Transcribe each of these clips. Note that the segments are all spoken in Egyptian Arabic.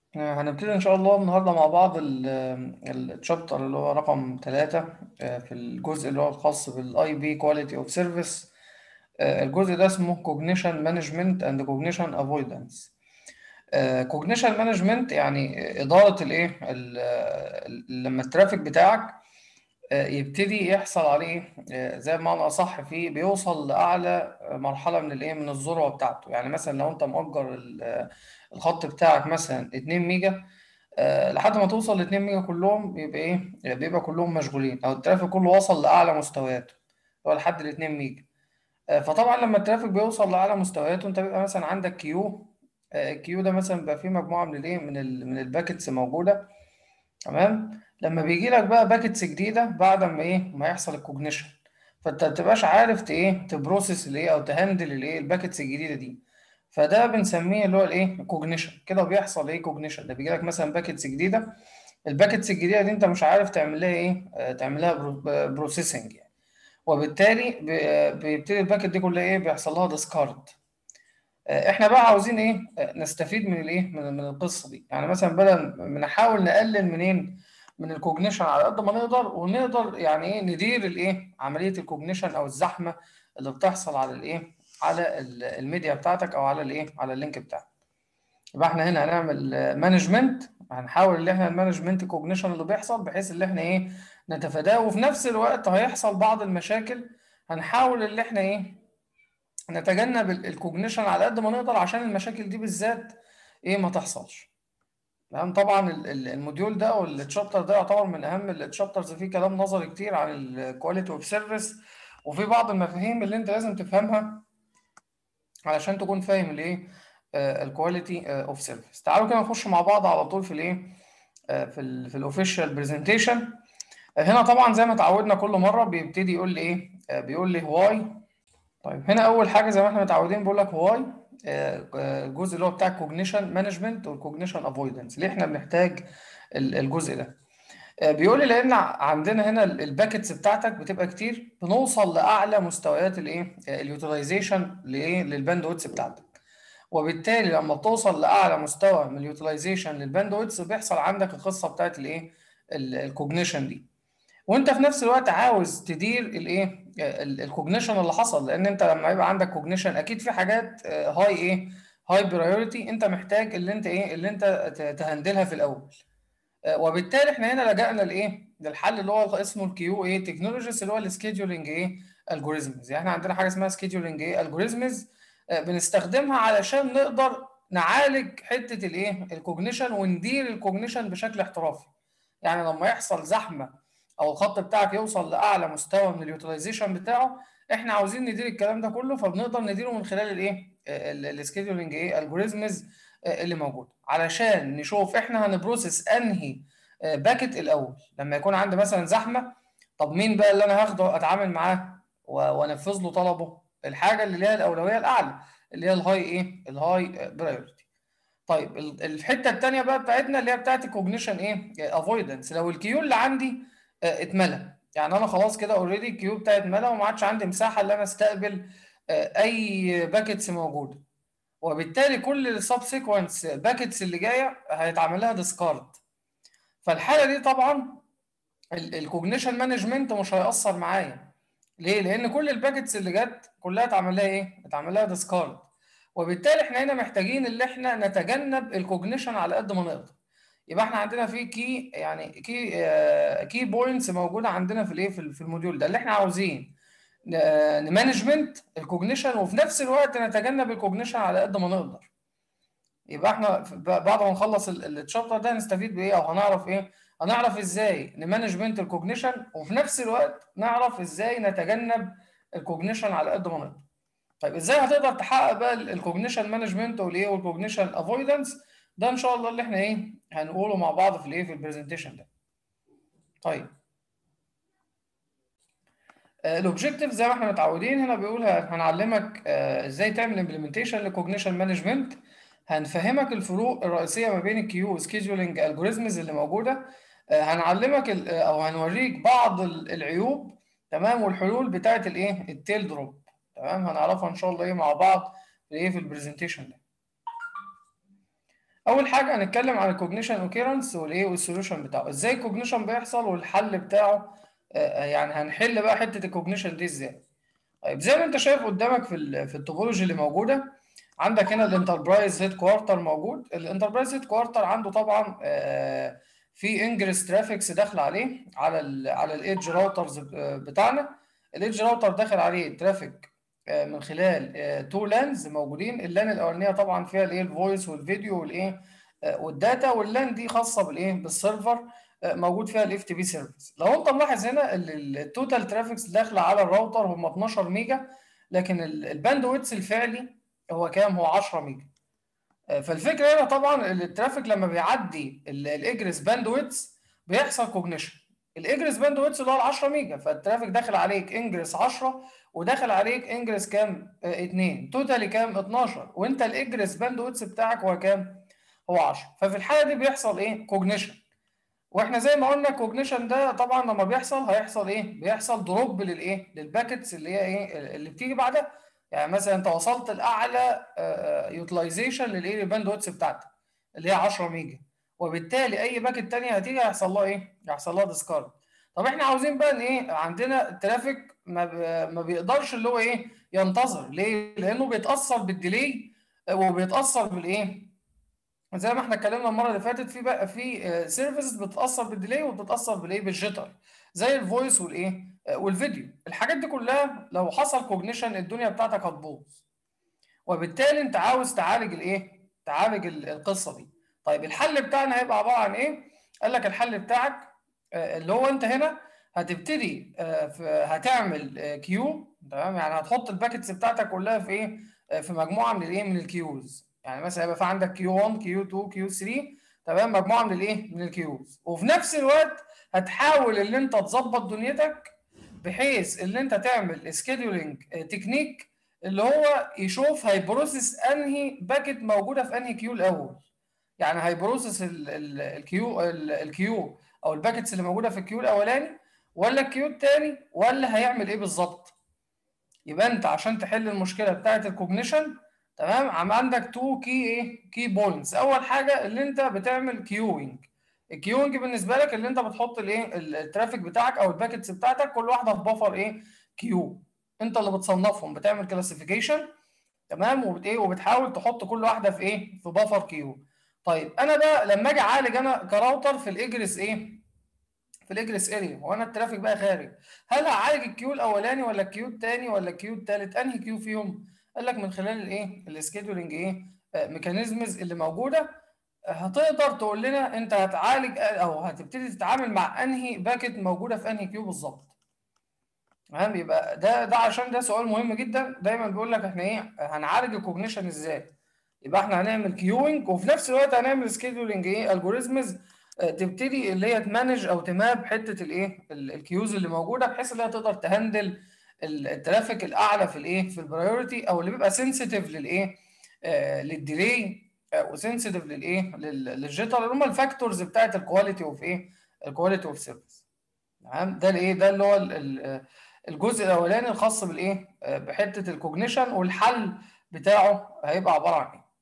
هنبتدي إن شاء الله النهاردة مع بعض الشابتر اللي هو رقم ثلاثة في الجزء اللي هو الخاص بالاي بي كواليتي اوف سيرفيس الجزء ده اسمه cognition management and cognition avoidance cognition management يعني إدارة الإيه ال- ال- لما الترافيك بتاعك يبتدي يحصل عليه زي ما انا اصح فيه بيوصل لاعلى مرحله من الايه من الذروه بتاعته يعني مثلا لو انت مؤجر ال- الخط بتاعك مثلا 2 ميجا آه، لحد ما توصل ل 2 ميجا كلهم بيبقى ايه بيبقى كلهم مشغولين او الترافيك كله وصل لاعلى مستوياته هو لحد ال 2 ميجا آه، فطبعا لما الترافيك بيوصل لاعلى مستوياته انت بيبقى مثلا عندك كيو آه، الكيو ده مثلا بيبقى فيه مجموعه من الايه من ال من الباكتس موجوده تمام لما بيجي لك بقى باكتس جديده بعد ما ايه ما يحصل الكوجنيشن فانت ما تبقاش عارف ت- ايه تبروسس الايه او تهندل الايه الباكتس الجديده دي فده بنسميه اللي هو الايه كوجنيشن كده بيحصل ايه كوجنيشن ده بيجي لك مثلا باكتس جديده الباكتس الجديده دي انت مش عارف تعمل لها ايه آه، تعمل لها بروسيسنج يعني وبالتالي ب- بيبتدي الباكت دي كلها ايه بيحصل لها ديسكارد احنا بقى عاوزين ايه آه، نستفيد من الايه من من القصه دي يعني مثلا بدل ما نحاول نقلل منين من الكوجنيشن على قد ما نقدر ونقدر يعني ايه ندير الايه عمليه الكوجنيشن او الزحمه اللي بتحصل على الايه على ال- الميديا بتاعتك او على الايه على اللينك بتاعك يبقى احنا هنا هنعمل مانجمنت هنحاول ان احنا المانجمنت كوجنيشن اللي بيحصل بحيث ان احنا ايه نتفاداه وفي نفس الوقت هيحصل بعض المشاكل هنحاول ان احنا ايه نتجنب الكوجنيشن على قد ما نقدر عشان المشاكل دي بالذات ايه ما تحصلش تمام طبعا ال- ال- الموديول ده او التشابتر ده يعتبر من اهم التشابترز فيه كلام نظري كتير عن الكواليتي اوف سيرفيس وفي بعض المفاهيم اللي انت لازم تفهمها علشان تكون فاهم الايه الكواليتي اوف سيرفيس تعالوا كده نخش مع بعض على طول في الايه آه، في ال في الاوفيشال برزنتيشن هنا طبعا زي ما اتعودنا كل مره بيبتدي يقول لي ايه آه، بيقول لي واي طيب هنا اول حاجه زي ما احنا متعودين بيقول لك واي الجزء اللي هو بتاع الكوجنيشن مانجمنت والكوجنيشن افويدنس ليه احنا بنحتاج ال- الجزء ده آه، بيقول لي لان عندنا هنا ال- الباكتس بتاعتك بتبقى كتير بنوصل لاعلى مستويات الايه اليوتيلايزيشن لايه للباندويتس بتاعتك وبالتالي لما بتوصل لاعلى مستوى من اليوتيلايزيشن للباندويتس بيحصل عندك القصه بتاعت الايه الكوجنيشن دي وانت في نفس الوقت عاوز تدير الايه الكوجنيشن اللي حصل لان انت لما يبقى عندك كوجنيشن اكيد في حاجات هاي ايه هاي برايورتي انت محتاج اللي انت ايه اللي انت ت- تهندلها في الاول آه، وبالتالي احنا هنا لجأنا لايه للحل اللي هو اسمه الكيو ايه تكنولوجيز اللي هو السكيدولينج ايه الجوريزمز يعني احنا عندنا حاجه اسمها سكيدولينج ايه الجوريزمز بنستخدمها علشان نقدر نعالج حته الايه الكوجنيشن وندير الكوجنيشن بشكل احترافي يعني لما يحصل زحمه او الخط بتاعك يوصل لاعلى مستوى من اليوتيلايزيشن بتاعه احنا عاوزين ندير الكلام ده كله فبنقدر نديره من خلال الايه السكيدولينج ايه الجوريزمز اللي موجود علشان نشوف احنا هنبروسس انهي باكت الاول لما يكون عندي مثلا زحمه طب مين بقى اللي انا هاخده اتعامل معاه و- وانفذ له طلبه الحاجه اللي ليها الاولويه الاعلى اللي هي الهاي ايه الهاي برايورتي طيب ال- الحته الثانيه بقى بتاعتنا اللي هي بتاعت الكوجنيشن ايه افويدنس لو الكيو اللي عندي آه، اتملى يعني انا خلاص كده اوريدي الكيو بتاعي اتملى وما عادش عندي مساحه ان انا استقبل آه، اي باكيتس موجوده وبالتالي كل السب سيكونس باكيتس اللي جايه هيتعمل لها ديسكارد فالحاله دي طبعا الكوجنيشن مانجمنت مش هيأثر معايا ليه؟ لأن كل الباكتس اللي جت كلها اتعمل لها إيه؟ اتعمل لها ديسكارد وبالتالي إحنا هنا محتاجين اللي إحنا نتجنب الكوجنيشن على قد ما نقدر يبقى إحنا عندنا في كي يعني كي كي بوينتس موجودة عندنا في الإيه؟ في ال- في الموديول ده اللي إحنا عاوزين نمانجمنت الكوجنيشن وفي نفس الوقت نتجنب الكوجنيشن على قد ما نقدر يبقى احنا ف- ب- بعد ما نخلص الشابتر ده هنستفيد بايه او هنعرف ايه هنعرف ازاي نمانجمنت الكوجنيشن وفي نفس الوقت نعرف ازاي نتجنب الكوجنيشن على قد ما نقدر طيب ازاي هتقدر تحقق بقى الكوجنيشن مانجمنت والايه والكوجنيشن افويدنس ده ان شاء الله اللي احنا ايه هنقوله مع بعض في الايه في البرزنتيشن ده طيب الاوبجيكتيف زي ما احنا متعودين هنا بيقول هنعلمك آه، ازاي تعمل امبلمنتيشن لكوجنيشن مانجمنت هنفهمك الفروق الرئيسيه ما بين الكيو سكيدولينج الجوريزمز اللي موجوده آه، هنعلمك ال- او هنوريك بعض ال- العيوب تمام والحلول بتاعه الايه التيل دروب تمام هنعرفها ان شاء الله ايه مع بعض في ايه في البرزنتيشن ده اول حاجه هنتكلم عن الكوجنيشن اوكيرنس والايه والسوليوشن بتاعه ازاي الكوجنيشن بيحصل والحل بتاعه آه، يعني هنحل بقى حته الكوجنيشن دي ازاي طيب زي ما انت شايف قدامك في ال في التوبولوجي اللي موجوده عندك هنا الانتربرايز هيد كوارتر موجود الانتربرايز هيد كوارتر عنده طبعا آه، في انجرس ترافيكس داخل عليه على ال على الايدج راوترز بتاعنا الايدج راوتر داخل عليه ترافيك آه، من خلال تو لانز موجودين اللان الاولانيه طبعا فيها الايه الفويس والفيديو والايه آه، والداتا واللان دي خاصه بالايه بالسيرفر آه، موجود فيها الاف تي بي سيرفيس لو انت ملاحظ هنا التوتال ترافيكس داخله على الراوتر هم 12 ميجا لكن الباند ويتس الفعلي هو كام هو 10 ميجا فالفكره هنا طبعا الترافيك لما بيعدي الاجرس باند ويتس بيحصل كوجنيشن الاجرس باند ويتس اللي هو ال 10 ميجا فالترافيك داخل عليك انجرس 10 وداخل عليك انجرس كام 2 توتالي كام 12 وانت الاجرس باند ويتس بتاعك هو كام هو 10 ففي الحاله دي بيحصل ايه كوجنيشن واحنا زي ما قلنا الكوجنيشن ده طبعا لما بيحصل هيحصل ايه بيحصل دروب للايه للباكتس اللي هي ايه اللي بتيجي بعدها يعني مثلا انت وصلت لاعلى يوتيلايزيشن للايه للباند ويتس بتاعتك اللي هي 10 ميجا وبالتالي اي باكت تانية هتيجي هيحصل لها ايه هيحصل لها ديسكارد طب احنا عاوزين بقى ان ايه عندنا الترافيك ما, ما بيقدرش اللي هو ايه ينتظر ليه لانه بيتاثر بالديلي وبيتاثر بالايه زي ما احنا اتكلمنا المره اللي فاتت في بقى في سيرفيسز بتتاثر بالديلي وبتتاثر بالايه بالجيتر زي الفويس والايه والفيديو الحاجات دي كلها لو حصل كوجنيشن الدنيا بتاعتك هتبوظ وبالتالي انت عاوز تعالج الايه تعالج القصه دي طيب الحل بتاعنا هيبقى عباره عن ايه قال لك الحل بتاعك اللي هو انت هنا هتبتدي هتعمل كيو تمام يعني هتحط الباكتس بتاعتك كلها في ايه في مجموعه من الايه من الكيوز يعني مثلا يبقى في عندك كيو 1 كيو 2 كيو 3 تمام مجموعه من الايه من الكيوز وفي نفس الوقت هتحاول ان انت تظبط دنيتك بحيث ان انت تعمل سكيدولينج تكنيك اللي هو يشوف هيبروسس انهي باكت موجوده في انهي كيو الاول يعني هيبروسس الكيو الكيو او الباكتس اللي موجوده في الكيو الاولاني ولا الكيو الثاني ولا هيعمل ايه بالظبط يبقى انت عشان تحل المشكله بتاعه الكوجنيشن تمام عم عندك تو كي ايه كي بوينتس اول حاجه اللي انت بتعمل كيوينج الكيوينج بالنسبه لك اللي انت بتحط الايه الترافيك بتاعك او الباكتس بتاعتك كل واحده في بفر ايه كيو انت اللي بتصنفهم بتعمل كلاسيفيكيشن تمام وبت ايه وبتحاول تحط كل واحده في ايه في بفر كيو طيب انا بقى لما اجي اعالج انا كراوتر في الاجرس ايه في الاجرس اريا وانا الترافيك بقى خارج هل هعالج الكيو الاولاني ولا الكيو الثاني ولا الكيو الثالث انهي كيو فيهم قال لك من خلال الايه السكيدولينج ايه ميكانيزمز اللي موجوده هتقدر تقول لنا انت هتعالج او هتبتدي تتعامل مع انهي باكت موجوده في انهي كيو بالظبط تمام يبقى ده ده عشان ده سؤال مهم جدا دايما بيقول لك احنا ايه هنعالج الكوجنيشن ازاي يبقى احنا هنعمل كيوينج وفي نفس الوقت هنعمل سكيدولينج ايه الجوريزمز تبتدي اللي هي تمانج او تماب حته الايه الكيوز اللي موجوده بحيث ان هي تقدر تهندل الترافيك الاعلى في الايه في البرايورتي او اللي بيبقى سنسيتيف للايه آه للديلي آه وسنسيتيف للايه للجيتر اللي هم الفاكتورز بتاعت الكواليتي اوف ايه الكواليتي اوف سيرفيس تمام ده الايه ده اللي هو الجزء الاولاني الخاص بالايه آه بحته الكوجنيشن والحل بتاعه هيبقى عباره عن ايه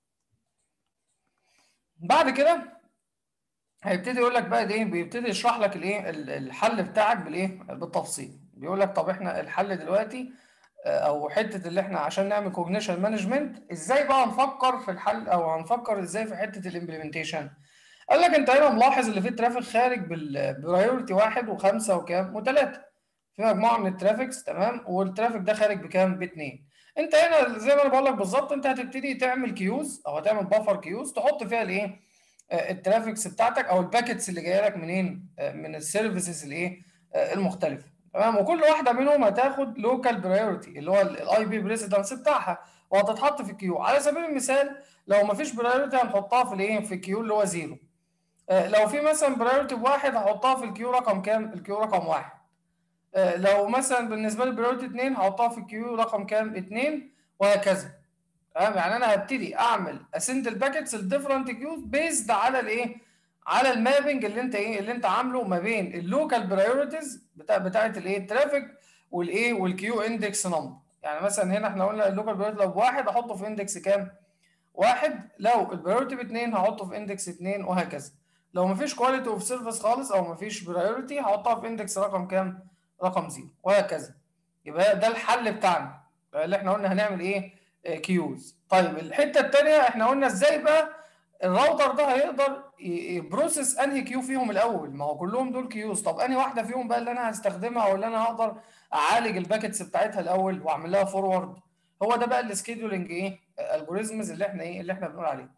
بعد كده هيبتدي يقول لك بقى ايه بيبتدي يشرح لك الايه الحل بتاعك بالايه بالتفصيل بيقول لك طب احنا الحل دلوقتي او حته اللي احنا عشان نعمل كوجنيشن مانجمنت ازاي بقى نفكر في الحل او هنفكر ازاي في حته الامبلمنتيشن قال لك انت هنا ملاحظ اللي فيه ترافيك خارج بالبرايورتي واحد وخمسه وكام وثلاثه في مجموعه من الترافيكس تمام والترافيك ده خارج بكام باثنين انت هنا زي ما انا بقول لك بالظبط انت هتبتدي تعمل كيوز او هتعمل بفر كيوز تحط فيها الايه الترافيكس بتاعتك او الباكتس اللي جايه لك منين من السيرفيسز الايه المختلفه تمام وكل واحده منهم هتاخد لوكال برايورتي اللي هو الاي بي بريسيدنس بتاعها وهتتحط في الكيو على سبيل المثال لو ما فيش برايورتي هنحطها في الايه في الكيو اللي هو زيرو لو في مثلا برايورتي بواحد هحطها في الكيو رقم كام الكيو رقم واحد لو مثلا بالنسبه لي برايورتي 2 هحطها في الكيو رقم كام 2 وهكذا تمام يعني انا هبتدي اعمل اسند الباكتس الديفرنت كيوز بيزد على الايه على المابنج اللي انت ايه اللي انت عامله ما بين اللوكال برايورتيز بتاع بتاعه الايه الترافيك والايه والكيو اندكس نمبر يعني مثلا هنا احنا قلنا اللوكال برايورتي لو بواحد احطه في اندكس كام واحد لو البرايورتي باثنين هحطه في اندكس اثنين وهكذا لو مفيش كواليتي اوف سيرفيس خالص او مفيش برايورتي هحطها في اندكس رقم كام؟ رقم زيرو وهكذا يبقى ده الحل بتاعنا اللي احنا قلنا هنعمل ايه؟ كيوز طيب الحته الثانيه احنا قلنا ازاي بقى الراوتر ده هيقدر يبروسس انهي كيو فيهم الاول ما هو كلهم دول كيوز طب انهي واحده فيهم بقى اللي انا هستخدمها او اللي انا هقدر اعالج الباكتس بتاعتها الاول واعمل لها فورورد هو ده بقى السكيدولينج ايه الجوريزمز اللي احنا ايه اللي احنا بنقول عليه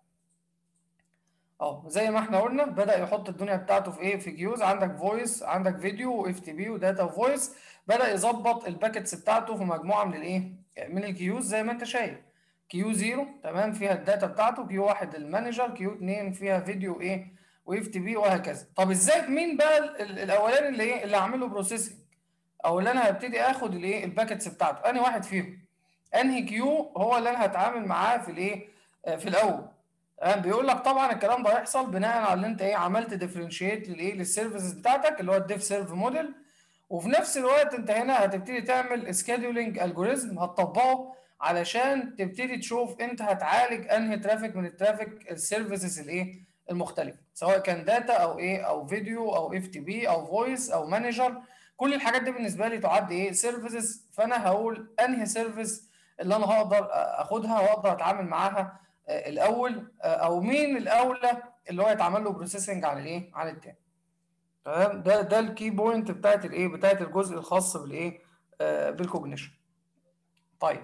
اه زي ما احنا قلنا بدا يحط الدنيا بتاعته في ايه في كيوز عندك فويس عندك فيديو واف تي بي وداتا وفويس بدا يظبط الباكتس بتاعته في مجموعه من الايه من الكيوز زي ما انت شايف كيو 0 تمام فيها الداتا بتاعته كيو 1 المانجر كيو 2 فيها فيديو ايه واف تي بي وهكذا طب ازاي مين بقى الاولاني اللي ايه اللي هعمل له بروسيسنج او اللي انا هبتدي اخد الايه الباكتس بتاعته انهي واحد فيهم انهي كيو هو اللي انا هتعامل معاه في الايه في الاول تمام بيقول لك طبعا الكلام ده هيحصل بناء على اللي انت ايه عملت ديفرنشيت للايه للسيرفيسز بتاعتك اللي هو الديف سيرف موديل وفي نفس الوقت انت هنا هتبتدي تعمل سكيدولينج الجوريزم هتطبقه علشان تبتدي تشوف انت هتعالج انهي ترافيك من الترافيك السيرفيسز الايه المختلفه سواء كان داتا او ايه او فيديو او اف تي بي او فويس او مانجر كل الحاجات دي بالنسبه لي تعد ايه سيرفيسز فانا هقول انهي سيرفيس اللي انا هقدر اخدها واقدر اتعامل معاها الاول او مين الاولى اللي هو يتعمل له بروسيسنج عن الايه عن التاني تمام ده ده الكي بوينت بتاعت الايه بتاعت الجزء الخاص بالايه آه بالكوجنيشن طيب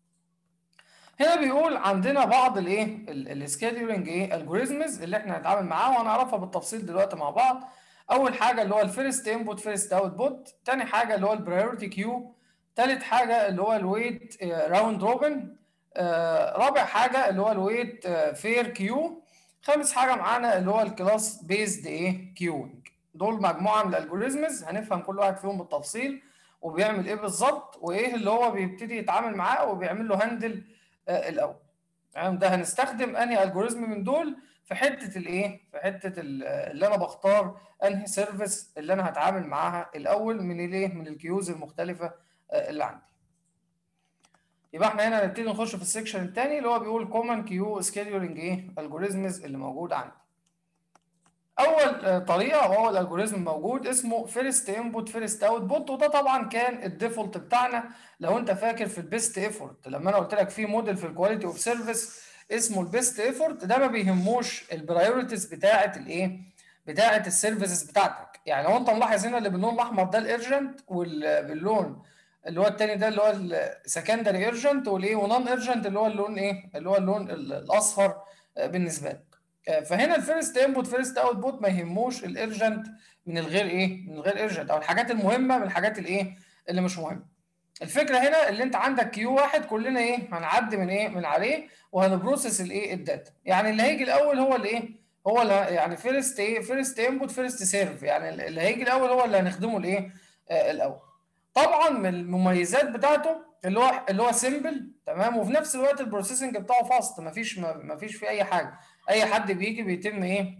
هنا بيقول عندنا بعض الايه السكيدولينج ايه الجوريزمز اللي احنا هنتعامل معاها وهنعرفها بالتفصيل دلوقتي مع بعض اول حاجه اللي هو الفيرست انبوت فيرست اوت بوت تاني حاجه اللي هو البرايورتي كيو تالت حاجه اللي هو الويت راوند روبن رابع حاجه اللي هو الويت فير كيو خامس حاجه معانا اللي هو الكلاس بيزد ايه كيوينج دول مجموعه من الالجوريزمز هنفهم كل واحد فيهم بالتفصيل وبيعمل ايه بالظبط وايه اللي هو بيبتدي يتعامل معاه وبيعمل له هاندل آه الاول تمام ده هنستخدم انهي الجوريزم من دول في حته الايه في حته اللي انا بختار انهي سيرفيس اللي انا هتعامل معاها الاول من الايه من الكيوز المختلفه آه اللي عندي يبقى احنا هنا هنبتدي نخش في السكشن الثاني اللي هو بيقول كومن كيو سكيدولينج ايه الجوريزمز اللي موجود عندي اول طريقه وهو الالجوريزم موجود اسمه فيرست انبوت فيرست اوت بوت وده طبعا كان الديفولت بتاعنا لو انت فاكر في البيست ايفورت لما انا قلت لك في موديل في الكواليتي اوف سيرفيس اسمه البيست ايفورت ده ما بيهموش البرايورتيز بتاعه الايه بتاعه السيرفيسز بتاعتك يعني لو انت ملاحظ هنا اللي باللون الاحمر ده الارجنت واللون اللي هو التاني ده اللي هو السكندري ايرجنت والايه ونون ايرجنت اللي هو اللون ايه اللي هو اللون الاصفر بالنسبه لك فهنا الفيرست انبوت فيرست اوت بوت ما يهموش الارجنت من الغير ايه من الغير ارجنت او الحاجات المهمه من الحاجات الايه اللي مش مهمه الفكره هنا اللي انت عندك كيو واحد كلنا ايه هنعدي من ايه من عليه وهنبروسس الايه الداتا يعني اللي هيجي الاول هو الايه هو اللي يعني فيرست ايه فيرست انبوت فيرست سيرف يعني اللي هيجي الاول هو اللي هنخدمه الايه آه الاول طبعا من المميزات بتاعته اللي هو اللي هو سيمبل تمام وفي نفس الوقت البروسيسنج بتاعه فاست مفيش مفيش فيه اي حاجه اي حد بيجي بيتم ايه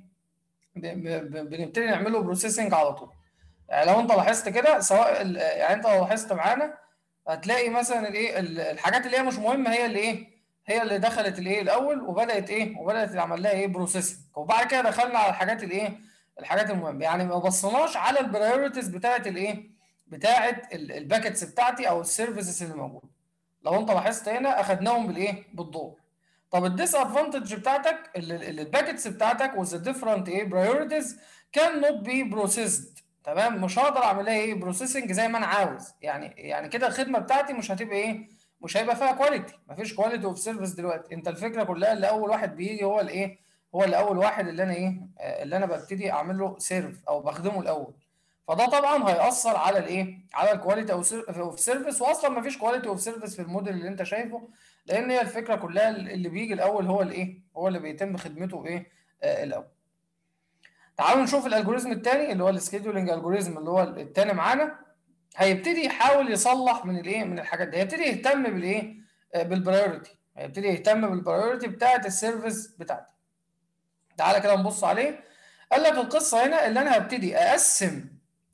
بنبتدي نعمله بروسيسنج على طول يعني لو انت لاحظت كده سواء يعني انت لو لاحظت معانا هتلاقي مثلا الايه الحاجات اللي هي مش مهمه هي اللي ايه هي اللي دخلت الايه الاول وبدات ايه وبدات يعمل لها ايه بروسيسنج وبعد كده دخلنا على الحاجات الايه الحاجات المهمه يعني ما بصيناش على البرايورتيز بتاعه الايه بتاعه الباكتس بتاعتي او السيرفيسز اللي موجوده لو انت لاحظت هنا اخدناهم بالايه بالدور طب الديس ادفانتج بتاعتك الباكتس بتاعتك وذ ديفرنت ايه برايورتيز كان نوت بي بروسيسد تمام مش هقدر اعمل لها ايه بروسيسنج زي ما انا عاوز يعني يعني كده الخدمه بتاعتي مش هتبقى ايه مش هيبقى فيها كواليتي مفيش كواليتي اوف سيرفيس دلوقتي انت الفكره كلها اللي اول واحد بيجي هو الايه هو اللي اول واحد اللي انا ايه اللي انا ببتدي اعمل له سيرف او بخدمه الاول فده طبعا هياثر على الايه على الكواليتي اوف سيرفيس واصلا مفيش كواليتي اوف سيرفيس في الموديل اللي انت شايفه لان هي الفكره كلها اللي بيجي الاول هو الايه هو اللي بيتم خدمته ايه آه الاول تعالوا نشوف الالجوريزم الثاني اللي هو السكيدولينج الجوريزم اللي هو الثاني معانا هيبتدي يحاول يصلح من الايه من الحاجات دي هيبتدي يهتم بالايه آه بالبرايورتي هيبتدي يهتم بالبرايورتي بتاعه السيرفيس بتاعتي تعالى كده نبص عليه قال لك القصه هنا اللي انا هبتدي اقسم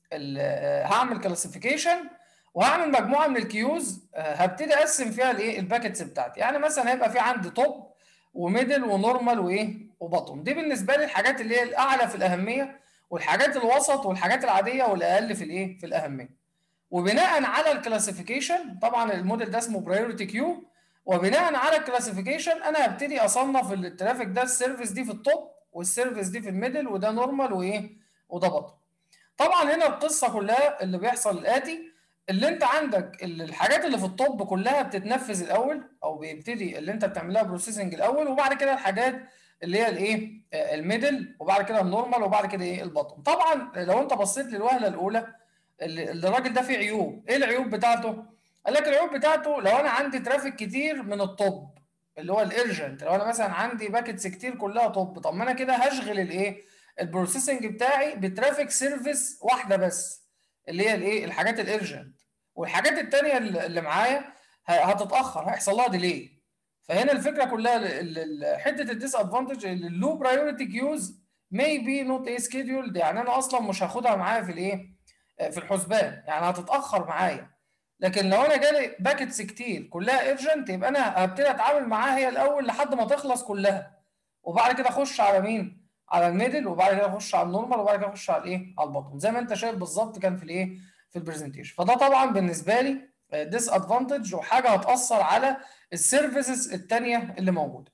هعمل كلاسيفيكيشن وهعمل مجموعه من الكيوز هبتدي اقسم فيها الايه الباكتس بتاعتي يعني مثلا هيبقى في عندي توب وميدل ونورمال وايه وبطن دي بالنسبه لي الحاجات اللي هي الاعلى في الاهميه والحاجات الوسط والحاجات العاديه والاقل في الايه في الاهميه وبناء على الكلاسيفيكيشن طبعا الموديل ده اسمه برايورتي كيو وبناء على الكلاسيفيكيشن انا هبتدي اصنف الترافيك ده السيرفيس دي في التوب والسيرفيس دي في الميدل وده نورمال وايه وده بطن طبعا هنا القصه كلها اللي بيحصل الاتي اللي انت عندك الحاجات اللي في التوب كلها بتتنفذ الاول او بيبتدي اللي انت بتعملها بروسيسنج الاول وبعد كده الحاجات اللي هي الايه الميدل وبعد كده النورمال وبعد كده ايه البطن طبعا لو انت بصيت للوهله الاولى اللي الراجل ده فيه عيوب ايه العيوب بتاعته قال لك العيوب بتاعته لو انا عندي ترافيك كتير من التوب اللي هو الارجنت لو انا مثلا عندي باكيتس كتير كلها توب طب ما انا كده هشغل الايه البروسيسنج بتاعي بترافيك سيرفيس واحده بس اللي هي الايه الحاجات الارجنت والحاجات التانية اللي معايا هتتاخر هيحصل لها ديلي فهنا الفكره كلها حته الديس ادفانتج اللو برايورتي كيوز may be not a scheduled يعني انا اصلا مش هاخدها معايا في الايه في الحسبان يعني هتتاخر معايا لكن لو انا جالي باكيتس كتير كلها ايرجنت يبقى انا هبتدي اتعامل معاها هي الاول لحد ما تخلص كلها وبعد كده اخش على مين على الميدل وبعد كده اخش على النورمال وبعد كده اخش على الايه على البطن زي ما انت شايف بالظبط كان في الايه في البرزنتيشن فده طبعا بالنسبه لي ديس ادفانتج وحاجه هتاثر على السيرفيسز الثانيه اللي موجوده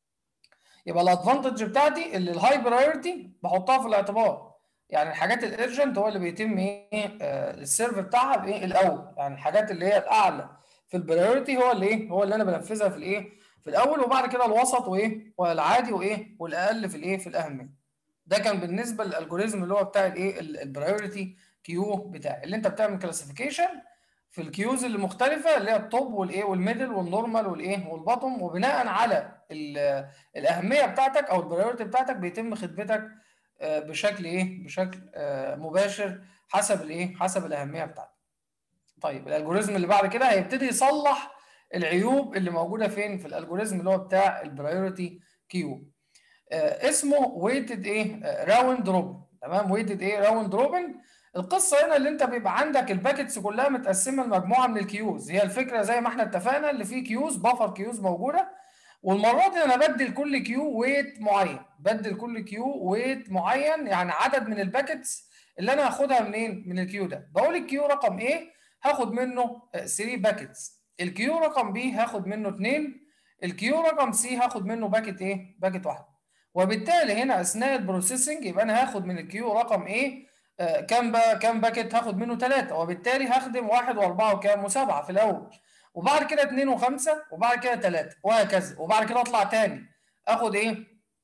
يبقى الادفانتج بتاعتي اللي الهاي برايورتي بحطها في الاعتبار يعني الحاجات الارجنت هو اللي بيتم ايه آه السيرف بتاعها بايه الاول يعني الحاجات اللي هي الاعلى في البرايورتي هو اللي ايه هو اللي انا بنفذها في الايه في الاول وبعد كده الوسط وايه والعادي وايه والاقل في الايه في الاهميه ده كان بالنسبه للالجوريزم اللي هو بتاع الايه البرايورتي كيو بتاعي اللي انت بتعمل كلاسيفيكيشن في الكيوز اللي مختلفه اللي هي التوب والايه والميدل والنورمال والايه والبطن وبناء على الاهميه بتاعتك او البرايورتي بتاعتك بيتم خدمتك بشكل ايه بشكل مباشر حسب الايه حسب الاهميه بتاعتك طيب الالجوريزم اللي بعد كده هيبتدي يصلح العيوب اللي موجوده فين في الالجوريزم اللي هو بتاع البرايورتي كيو اسمه ويتد ايه راوند روبن تمام ويتد ايه راوند روبن القصه هنا اللي انت بيبقى عندك الباكتس كلها متقسمه لمجموعه من الكيوز هي الفكره زي ما احنا اتفقنا اللي فيه كيوز بفر كيوز موجوده والمره دي انا بدل كل كيو ويت معين بدل كل كيو ويت معين يعني عدد من الباكتس اللي انا هاخدها منين من الكيو ده بقول الكيو رقم ايه هاخد منه 3 باكتس الكيو رقم بي هاخد منه 2 الكيو رقم سي هاخد منه باكت ايه باكت واحده وبالتالي هنا اثناء البروسيسنج يبقى انا هاخد من الكيو رقم ايه آه كام بقى كام باكت هاخد منه 3 وبالتالي هخدم 1 و4 وكام و7 في الاول وبعد كده 2 و5 وبعد كده 3 وهكذا وبعد كده اطلع تاني اخد ايه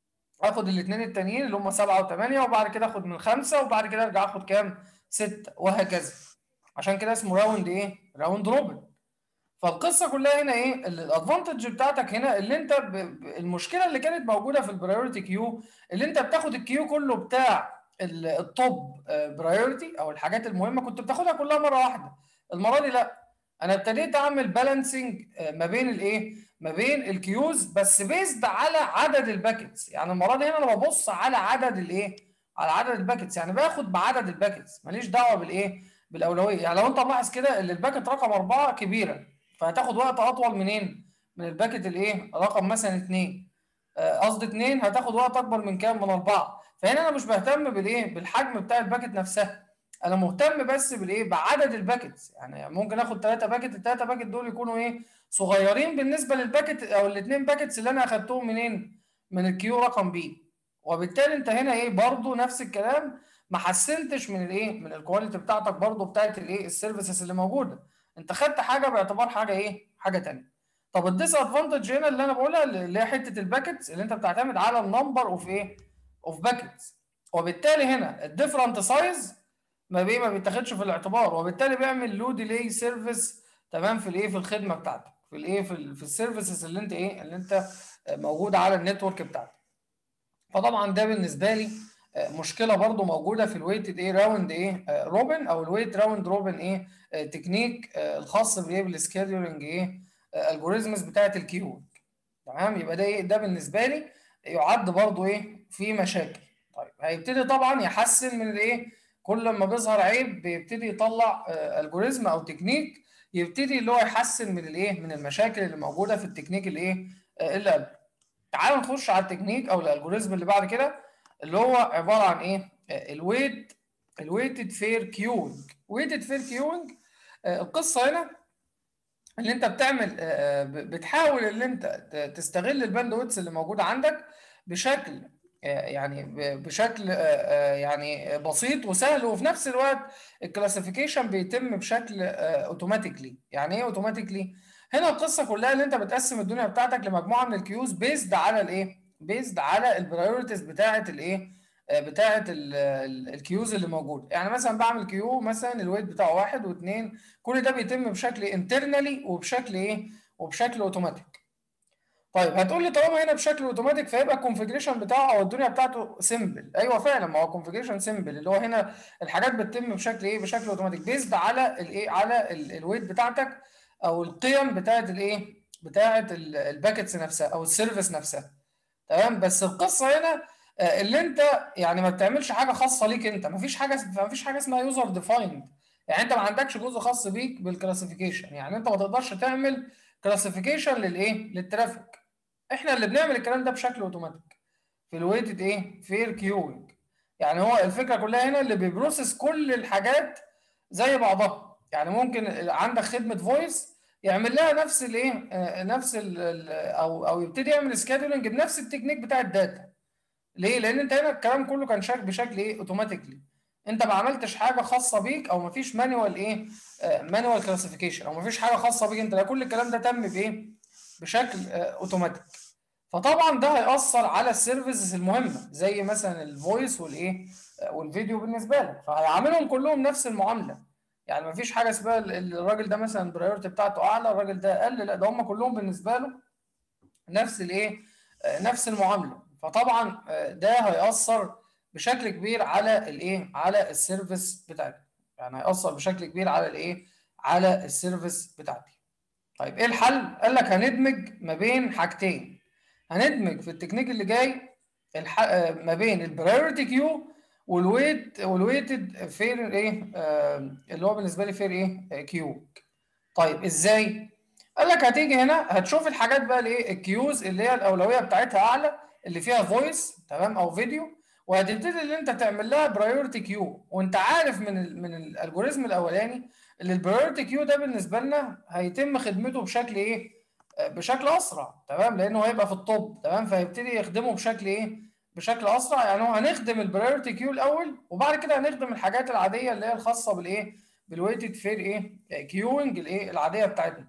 اخد الاثنين التانيين اللي هم 7 و8 وبعد كده اخد من 5 وبعد كده ارجع اخد كام 6 وهكذا عشان كده اسمه راوند ايه راوند روبن فالقصه كلها هنا ايه الادفانتج بتاعتك هنا اللي انت ب... المشكله اللي كانت موجوده في البرايورتي كيو اللي انت بتاخد الكيو كله بتاع التوب برايورتي او الحاجات المهمه كنت بتاخدها كلها مره واحده المره دي لا انا ابتديت اعمل بالانسنج ما بين الايه ما بين الكيوز بس بيزد على عدد الباكتس يعني المره دي هنا انا ببص على عدد الايه على عدد الباكتس يعني باخد بعدد الباكتس ماليش دعوه بالايه بالاولويه يعني لو انت ملاحظ كده ان الباكت رقم أربعة كبيره فهتاخد وقت اطول منين من الباكت الايه رقم مثلا اثنين قصدي اثنين هتاخد وقت اكبر من كام من اربعه فهنا انا مش بهتم بالايه بالحجم بتاع الباكت نفسها انا مهتم بس بالايه بعدد الباكتس يعني ممكن اخد ثلاثه باكت الثلاثه باكت دول يكونوا ايه صغيرين بالنسبه للباكت او الاثنين باكتس اللي انا اخدتهم منين من الكيو رقم بي وبالتالي انت هنا ايه برضو نفس الكلام ما حسنتش من الايه من الكواليتي بتاعتك برضو بتاعت الايه السيرفيسز اللي موجوده انت خدت حاجه باعتبار حاجه ايه حاجه ثانيه طب الديس ادفانتج هنا اللي انا بقولها اللي هي حته الباكتس اللي انت بتعتمد على النمبر اوف ايه اوف باكتس وبالتالي هنا الديفرنت سايز ما بيه ما بيتاخدش في الاعتبار وبالتالي بيعمل لو ديلي سيرفيس تمام في الايه في الخدمه بتاعتك في الايه في, ال في السيرفيسز اللي انت ايه اللي انت موجوده على النتورك بتاعتك فطبعا ده بالنسبه لي مشكله برضو موجوده في الويتد ايه راوند ايه روبن او الويت راوند روبن ايه تكنيك الخاص بايه بالسكيدولينج ايه الجوريزمز بتاعت الكيو تمام يبقى ده ايه ده بالنسبه لي يعد برضو ايه في مشاكل طيب هيبتدي طبعا يحسن من الايه كل ما بيظهر عيب بيبتدي يطلع الجوريزم او تكنيك يبتدي اللي هو يحسن من الايه من المشاكل اللي موجوده في التكنيك الايه اللي قبله تعال نخش على التكنيك او الالجوريزم اللي بعد كده اللي هو عباره عن ايه الويت الويتد فير كيوينج ويتد فير كيوينج القصه هنا اللي انت بتعمل بتحاول اللي انت تستغل الباندويتس اللي موجوده عندك بشكل يعني بشكل يعني بسيط وسهل وفي نفس الوقت الكلاسيفيكيشن بيتم بشكل اوتوماتيكلي يعني ايه اوتوماتيكلي هنا القصه كلها اللي انت بتقسم الدنيا بتاعتك لمجموعه من الكيوز بيزد على الايه بيزد على البرايورتيز بتاعه الايه بتاعه الكيوز اللي موجوده يعني مثلا بعمل كيو مثلا الويت بتاعه واحد واثنين كل ده بيتم بشكل انترنالي وبشكل ايه وبشكل اوتوماتيك طيب هتقول لي طالما هنا بشكل اوتوماتيك فيبقى الكونفجريشن بتاعه او الدنيا بتاعته سيمبل ايوه فعلا ما هو كونفجريشن سيمبل اللي هو هنا الحاجات بتتم بشكل ايه بشكل اوتوماتيك بيزد على الايه على الويت بتاعتك او القيم بتاعت الايه بتاعت الباكتس نفسها او السيرفيس نفسها تمام بس القصه هنا اللي انت يعني ما بتعملش حاجه خاصه ليك انت ما فيش حاجه ما فيش حاجه اسمها يوزر ديفايند يعني انت ما عندكش جزء خاص بيك بالكلاسيفيكيشن يعني انت ما تقدرش تعمل كلاسيفيكيشن للايه للترافيك احنا اللي بنعمل الكلام ده بشكل اوتوماتيك في الويتد ايه فير كيوينج يعني هو الفكره كلها هنا اللي بيبروسس كل الحاجات زي بعضها يعني ممكن عندك خدمه فويس يعمل لها نفس الايه نفس ال او او يبتدي يعمل سكادولنج بنفس التكنيك بتاع الداتا ليه لان انت هنا الكلام كله كان شكل بشكل ايه اوتوماتيكلي انت ما عملتش حاجه خاصه بيك او ما فيش مانوال ايه مانوال كلاسيفيكيشن او ما فيش حاجه خاصه بيك انت لا كل الكلام ده تم بايه بشكل اوتوماتيك فطبعا ده هيأثر على السيرفيسز المهمه زي مثلا الفويس والايه والفيديو بالنسبه لك فهيعاملهم كلهم نفس المعامله يعني ما فيش حاجه اسمها الراجل ده مثلا البرايورتي بتاعته اعلى الراجل ده اقل لا ده هم كلهم بالنسبه له نفس الايه نفس المعامله فطبعا ده هيأثر بشكل كبير على الايه على السيرفيس بتاعتي يعني هيأثر بشكل كبير على الايه على السيرفيس بتاعتي طيب ايه الحل قال لك هندمج ما بين حاجتين هندمج في التكنيك اللي جاي الح... ما بين البرايورتي كيو والويت والويتد فير ايه آه اللي هو بالنسبه لي فير ايه كيو طيب ازاي قال لك هتيجي هنا هتشوف الحاجات بقى الايه الكيوز اللي هي الاولويه بتاعتها اعلى اللي فيها فويس تمام او فيديو وهتبتدي ان انت تعمل لها برايورتي كيو وانت عارف من ال من الالجوريزم الاولاني ان البرايورتي كيو ده بالنسبه لنا هيتم خدمته بشكل ايه بشكل اسرع تمام لانه هيبقى في الطب تمام فهيبتدي يخدمه بشكل ايه بشكل اسرع يعني هو هنخدم البرايورتي كيو الاول وبعد كده هنخدم الحاجات العاديه اللي هي الخاصه بالايه بالويتد فير ايه كيوينج الايه العاديه بتاعتنا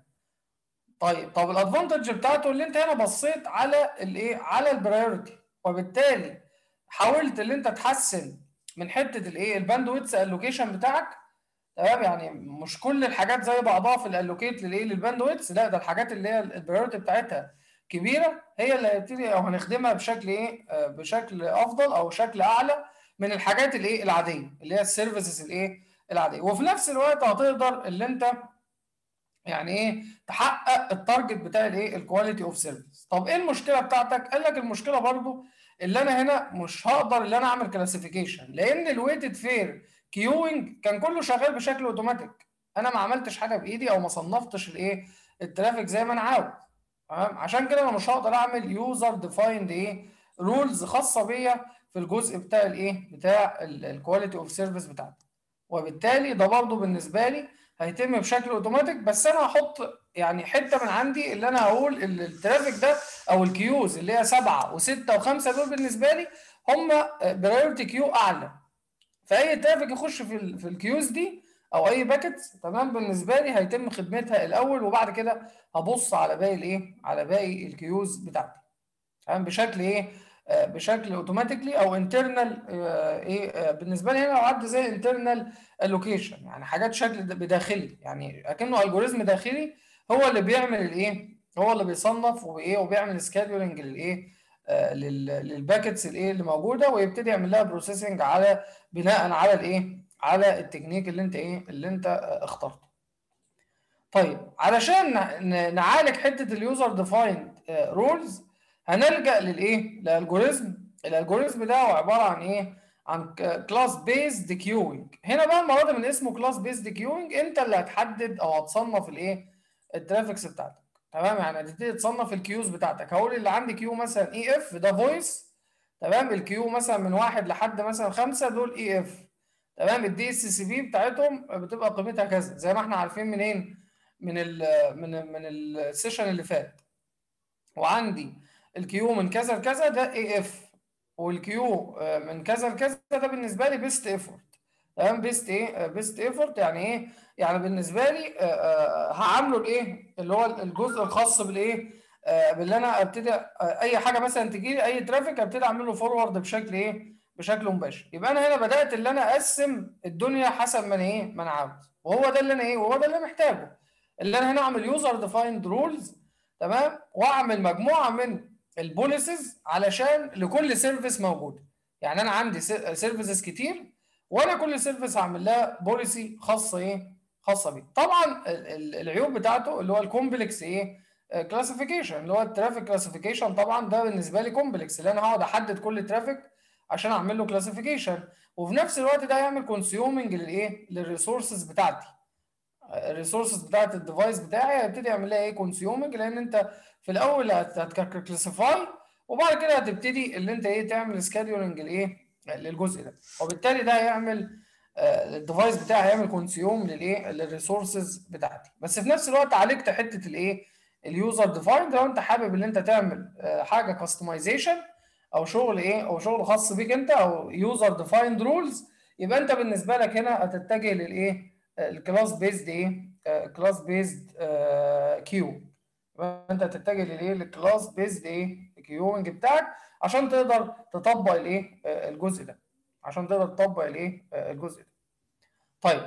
طيب طب الادفانتج بتاعته اللي انت هنا بصيت على الايه على البرايورتي وبالتالي حاولت اللي انت تحسن من حته الايه الباندويتس الوكيشن بتاعك تمام يعني مش كل الحاجات زي بعضها في الالوكيت للايه للباندويتس لا ده الحاجات اللي هي البرايورتي بتاعتها كبيره هي اللي هنبتدي او هنخدمها بشكل ايه بشكل افضل او شكل اعلى من الحاجات الايه العاديه اللي هي السيرفيسز الايه العاديه وفي نفس الوقت هتقدر اللي انت يعني ايه تحقق التارجت بتاع الايه الكواليتي اوف سيرفيس طب ايه المشكله بتاعتك قال لك المشكله برضو اللي انا هنا مش هقدر اللي انا اعمل كلاسيفيكيشن لان الويتد فير كيوينج كان كله شغال بشكل اوتوماتيك انا ما عملتش حاجه بايدي او ما صنفتش الايه الترافيك زي ما انا عاوز تمام عشان كده انا مش هقدر اعمل يوزر ديفايند ايه رولز خاصه بيا في الجزء بتاع الايه بتاع الكواليتي اوف سيرفيس بتاعتي وبالتالي ده برضو بالنسبه لي هيتم بشكل اوتوماتيك بس انا هحط يعني حته من عندي اللي انا هقول الترافيك ده او الكيوز اللي هي سبعه وسته وخمسه دول بالنسبه لي هم برايورتي كيو اعلى فاي ترافيك يخش في في الكيوز دي او اي باكيتس تمام بالنسبه لي هيتم خدمتها الاول وبعد كده هبص على باقي الايه على باقي الكيوز بتاعتي تمام بشكل ايه بشكل اوتوماتيكلي او انترنال ايه بالنسبه لي هنا لو عد زي انترنال الوكيشن يعني حاجات شكل بداخلي يعني اكنه الجوريزم داخلي هو اللي بيعمل الايه هو اللي بيصنف وايه وبيعمل سكادولنج للايه للباكتس الايه اللي موجوده ويبتدي يعمل لها بروسيسنج على بناء على الايه على التكنيك اللي انت ايه اللي انت اخترته طيب علشان نعالج حته اليوزر ديفايند رولز هنلجا للايه للالجوريزم الالجوريزم ده هو عباره عن ايه عن كلاس بيزد كيوينج هنا بقى المره دي من اسمه كلاس بيزد كيوينج انت اللي هتحدد او هتصنف الايه الترافيكس بتاعتك تمام يعني هتبتدي تصنف الكيوز بتاعتك هقول اللي عندي كيو مثلا اي اف ده فويس تمام الكيو مثلا من واحد لحد مثلا خمسه دول اي اف تمام الدي اس سي بي بتاعتهم بتبقى قيمتها كذا زي ما احنا عارفين منين من ال من ال من السيشن اللي فات وعندي الكيو من كذا لكذا ده اي اف والكيو من كذا لكذا ده بالنسبه لي بيست ايفورت تمام بيست ايه بيست ايفورت يعني ايه يعني بالنسبه لي هعامله الايه اللي هو الجزء الخاص بالايه باللي انا ابتدي اي حاجه مثلا تجي لي اي ترافيك ابتدي اعمل له فورورد بشكل ايه بشكل مباشر يبقى انا هنا بدات اللي انا اقسم الدنيا حسب ما انا ايه ما انا عاوز وهو ده اللي انا ايه وهو ده اللي انا محتاجه اللي انا هنا اعمل يوزر ديفايند رولز تمام واعمل مجموعه من البوليسز علشان لكل سيرفيس موجوده يعني انا عندي سيرفيسز كتير وانا كل سيرفيس هعمل لها بوليسي خاصه ايه خاصه بيه طبعا العيوب بتاعته اللي هو الكومبلكس ايه كلاسيفيكيشن اللي هو الترافيك كلاسيفيكيشن طبعا ده بالنسبه لي كومبلكس اللي انا هقعد احدد كل ترافيك عشان اعمل له كلاسيفيكيشن وفي نفس الوقت ده هيعمل كونسيومنج للايه للريسورسز بتاعتي الريسورسز بتاعت الديفايس بتاعي هيبتدي يعمل لها ايه كونسيومنج لان انت في الاول هتكلاسيفاي وبعد كده هتبتدي اللي انت ايه تعمل سكادولنج لايه للجزء ده وبالتالي ده هيعمل الديفايس بتاعي هيعمل كونسيوم للايه للريسورسز بتاعتي بس في نفس الوقت عالجت حته الايه اليوزر ديفايند لو انت حابب ان انت تعمل حاجه كاستمايزيشن او شغل ايه او شغل خاص بيك انت او يوزر ديفايند رولز يبقى انت بالنسبه لك هنا هتتجه للايه الكلاس بيزد ايه كلاس بيزد كيو يبقى انت هتتجه للايه للكلاس بيزد ايه كيوينج بتاعك عشان تقدر تطبق الايه الجزء ده عشان تقدر تطبق الايه الجزء ده طيب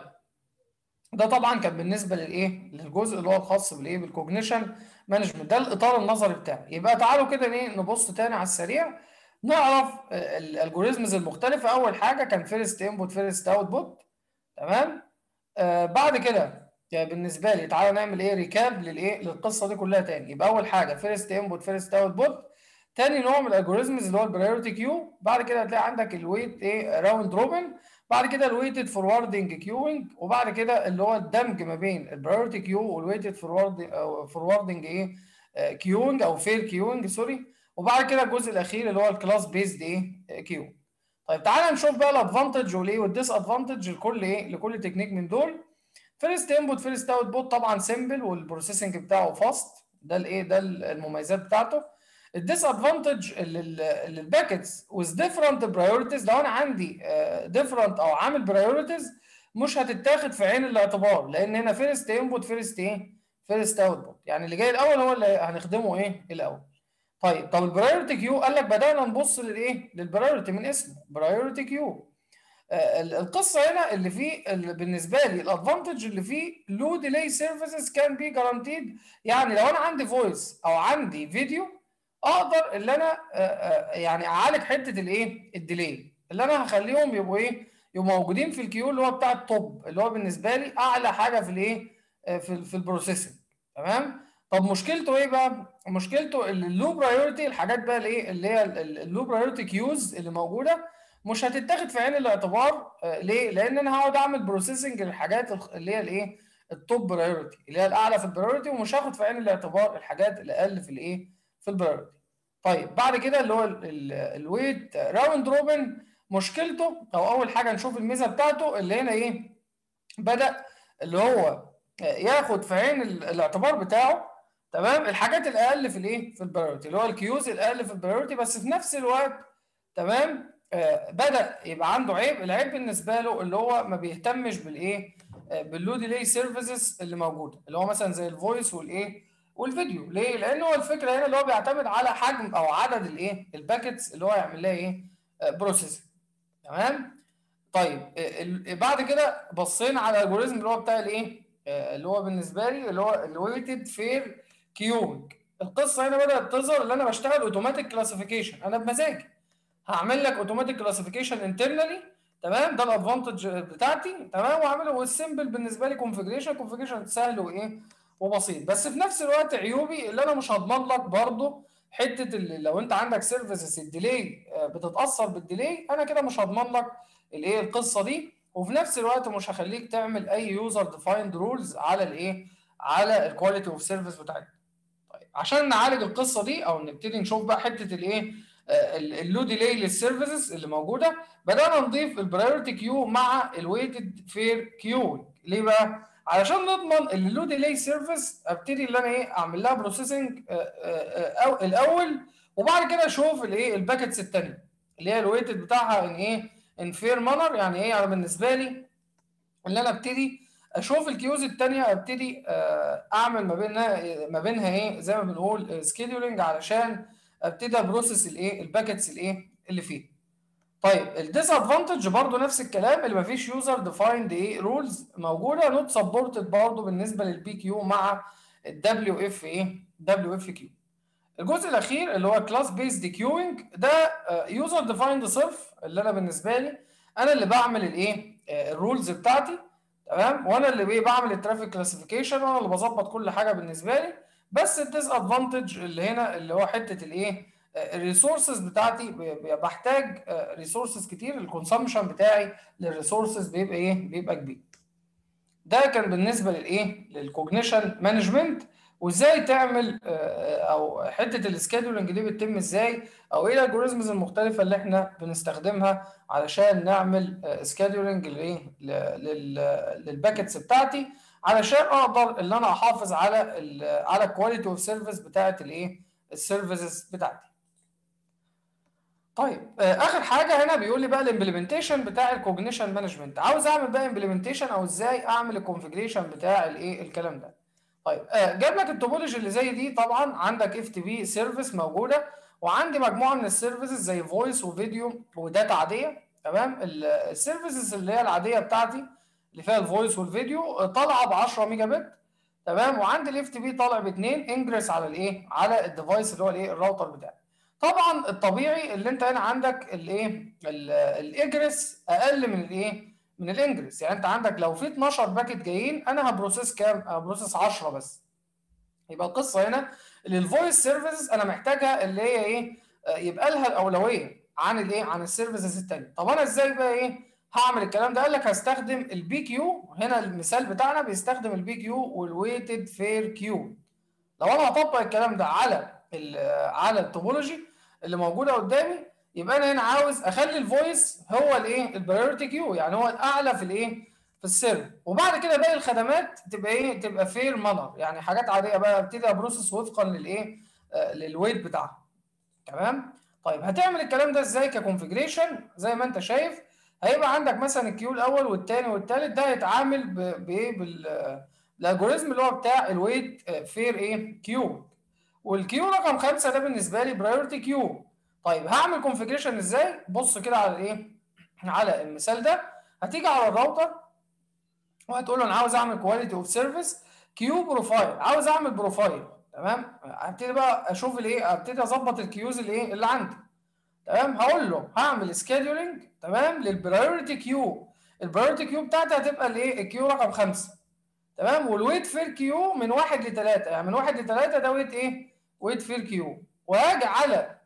ده طبعا كان بالنسبه للايه للجزء اللي هو الخاص بالايه بالكوجنيشن مانجمنت ده الاطار النظري بتاعي يبقى تعالوا كده ايه نبص تاني على السريع نعرف الالجوريزمز المختلفه اول حاجه كان فيرست انبوت فيرست اوتبوت تمام آه بعد كده يعني بالنسبه لي تعالى نعمل ايه ريكاب للايه للقصه دي كلها تاني يبقى اول حاجه فيرست انبوت فيرست اوتبوت تاني نوع من الالجوريزمز اللي هو البرايورتي كيو بعد كده هتلاقي عندك الويت ايه راوند روبن بعد كده الويتد فوروردنج كيوينج وبعد كده اللي هو الدمج ما بين البرايورتي كيو والويتد فورورد فوروردنج ايه كيوينج او فير كيوينج سوري وبعد كده الجزء الاخير اللي هو الكلاس بيزد ايه كيو طيب تعالى نشوف بقى الادفانتج والايه والديس ادفانتج لكل ايه لكل تكنيك من دول فيرست انبوت فيرست اوت بوت طبعا سيمبل والبروسيسنج بتاعه فاست ده الايه ده المميزات بتاعته الديس ادفانتج للباكتس وذ ديفرنت برايورتيز لو انا عندي ديفرنت او عامل برايورتيز مش هتتاخد في عين الاعتبار لان هنا فيرست انبوت فيرست ايه فيرست اوت بوت يعني اللي جاي الاول هو اللي هنخدمه ايه الاول طيب طب البرايورتي كيو قال لك بدانا نبص للايه للبرايورتي من اسمه برايورتي كيو آه القصه هنا اللي فيه اللي بالنسبه لي الادفانتج اللي فيه لو ديلي سيرفيسز كان بي جارانتيد يعني لو انا عندي فويس او عندي فيديو اقدر اللي انا آه آه يعني اعالج حته الايه الديلي اللي انا هخليهم يبقوا ايه يبقوا موجودين في الكيو اللي هو بتاع التوب اللي هو بالنسبه لي اعلى حاجه في الايه في في البروسيسنج تمام طب مشكلته ايه بقى؟ مشكلته اللو برايورتي الحاجات بقى الايه اللي هي اللو برايورتي كيوز اللي موجوده مش هتتاخد في عين الاعتبار آه ليه؟ لان انا هقعد اعمل بروسيسنج للحاجات اللي هي الايه؟ التوب برايورتي اللي هي الاعلى في البرايورتي ومش هاخد في عين الاعتبار الحاجات الاقل في الايه؟ في البرايورتي. طيب بعد كده اللي هو الويت راوند روبن مشكلته او اول حاجه نشوف الميزه بتاعته اللي هنا ايه؟ بدا اللي هو ياخد في عين الاعتبار بتاعه تمام الحاجات الاقل في الايه في البرايورتي اللي هو الكيوز الاقل في البرايورتي بس في نفس الوقت تمام آه بدا يبقى عنده عيب العيب بالنسبه له اللي هو ما بيهتمش بالايه آه باللو ديلي سيرفيسز اللي موجوده اللي هو مثلا زي الفويس والايه والفيديو ليه لان هو الفكره هنا اللي هو بيعتمد على حجم او عدد الايه الباكتس اللي هو يعمل لها ايه آه بروسيسنج تمام طيب بعد كده بصينا على الالجوريزم اللي هو بتاع الايه اللي هو بالنسبه لي اللي هو الويتد فير كيوينج القصه هنا بدات تظهر ان انا بشتغل اوتوماتيك كلاسيفيكيشن انا بمزاجي هعمل لك اوتوماتيك كلاسيفيكيشن انترنالي تمام ده الادفانتج بتاعتي تمام واعمله والسيمبل بالنسبه لي كونفجريشن كونفجريشن سهل وايه وبسيط بس في نفس الوقت عيوبي اللي انا مش هضمن لك برضه حته اللي لو انت عندك سيرفيسز الديلي بتتاثر بالديلي انا كده مش هضمن لك الايه القصه دي وفي نفس الوقت مش هخليك تعمل اي يوزر ديفايند رولز على الايه على الكواليتي اوف سيرفيس بتاعتك عشان نعالج القصه دي او نبتدي نشوف بقى حته الايه اللو ديلي للسيرفيسز اللي موجوده بدانا نضيف البرايورتي كيو مع الويتد فير كيو ليه بقى؟ علشان نضمن ان اللو ديلي سيرفيس ابتدي ان انا ايه اعمل لها بروسيسنج أو الاول وبعد كده اشوف الايه الباكتس الثانيه اللي هي الويتد بتاعها ان ايه ان فير مانر يعني ايه يعني بالنسبه لي ان انا ابتدي اشوف الكيوز الثانيه ابتدي اعمل ما بينها ما بينها ايه زي ما بنقول سكيدولينج علشان ابتدي ابروسس الايه الباكتس الايه اللي فيه طيب الديس ادفانتج برضه نفس الكلام اللي مفيش يوزر ديفايند ايه رولز موجوده نوت سبورتد برضه بالنسبه للبي كيو مع الدبليو اف ايه دبليو اف كيو الجزء الاخير اللي هو كلاس بيزد كيوينج ده يوزر ديفايند صرف اللي انا بالنسبه لي انا اللي بعمل الايه الرولز بتاعتي تمام وانا اللي ايه بعمل الترافيك كلاسيفيكيشن وانا اللي بظبط كل حاجه بالنسبه لي بس الديس ادفانتج اللي هنا اللي هو حته الايه الريسورسز بتاعتي بحتاج ريسورسز كتير الكونسامشن بتاعي للريسورسز بيبقى ايه بيبقى كبير ده كان بالنسبه للايه للكوجنيشن مانجمنت وازاي تعمل او حته السكيدولنج دي بتتم ازاي او ايه الالجوريزمز المختلفه اللي احنا بنستخدمها علشان نعمل سكيدولنج لايه للباكتس بتاعتي علشان اقدر ان انا احافظ على ال على الكواليتي اوف سيرفيس بتاعت الايه السيرفيسز بتاعتي طيب اخر حاجه هنا بيقول لي بقى الامبلمنتيشن بتاع الكوجنيشن مانجمنت عاوز اعمل بقى امبلمنتيشن او ازاي اعمل الكونفجريشن بتاع الايه الكلام ده طيب جاب لك التوبولوجي اللي زي دي طبعا عندك اف تي بي سيرفيس موجوده وعندي مجموعه من السيرفيسز زي فويس وفيديو وداتا عاديه تمام السيرفيسز اللي هي العاديه بتاعتي اللي فيها الفويس والفيديو طالعه ب 10 ميجا بت تمام وعندي الاف تي بي طالع ب 2 انجريس على الايه على الديفايس اللي هو الايه الراوتر بتاعي طبعا الطبيعي اللي انت هنا عندك الايه الاجريس اقل من الايه من الانجريس يعني انت عندك لو في 12 باكت جايين انا هبروسيس كام هبروسيس 10 بس يبقى القصه هنا الفويس سيرفيسز انا محتاجها اللي هي ايه يبقى لها الاولويه عن الايه عن السيرفيسز الثانيه طب انا ازاي بقى ايه هعمل الكلام ده قال لك هستخدم البي كيو هنا المثال بتاعنا بيستخدم البي كيو والويتد فير كيو لو انا هطبق الكلام ده على على التوبولوجي اللي موجوده قدامي يبقى انا هنا عاوز اخلي الفويس هو الايه البرايورتي كيو يعني هو الاعلى في الايه في السيرف وبعد كده باقي الخدمات تبقى ايه تبقى فير مانر يعني حاجات عاديه بقى ابتدي ابروسس وفقا للايه آه للويت بتاعها تمام طيب هتعمل الكلام ده ازاي ككونفجريشن زي ما انت شايف هيبقى عندك مثلا الكيو الاول والثاني والثالث ده هيتعامل بايه بالالجوريزم اللي هو بتاع الويت فير ايه كيو والكيو رقم خمسة ده بالنسبه لي برايورتي كيو طيب هعمل كونفجريشن ازاي بص كده على الايه على المثال ده هتيجي على الراوتر وهتقول له انا عاوز اعمل كواليتي اوف سيرفيس كيو بروفايل عاوز اعمل بروفايل تمام هبتدي بقى اشوف الايه ابتدي اظبط الكيوز الايه اللي عندي تمام هقول له هعمل سكيدولينج تمام للبرايورتي كيو البرايورتي كيو بتاعتي هتبقى الايه الكيو رقم خمسة تمام والويت فير كيو من واحد لثلاثة يعني من واحد لثلاثة ده ويت ايه ويت فير كيو وهاجي على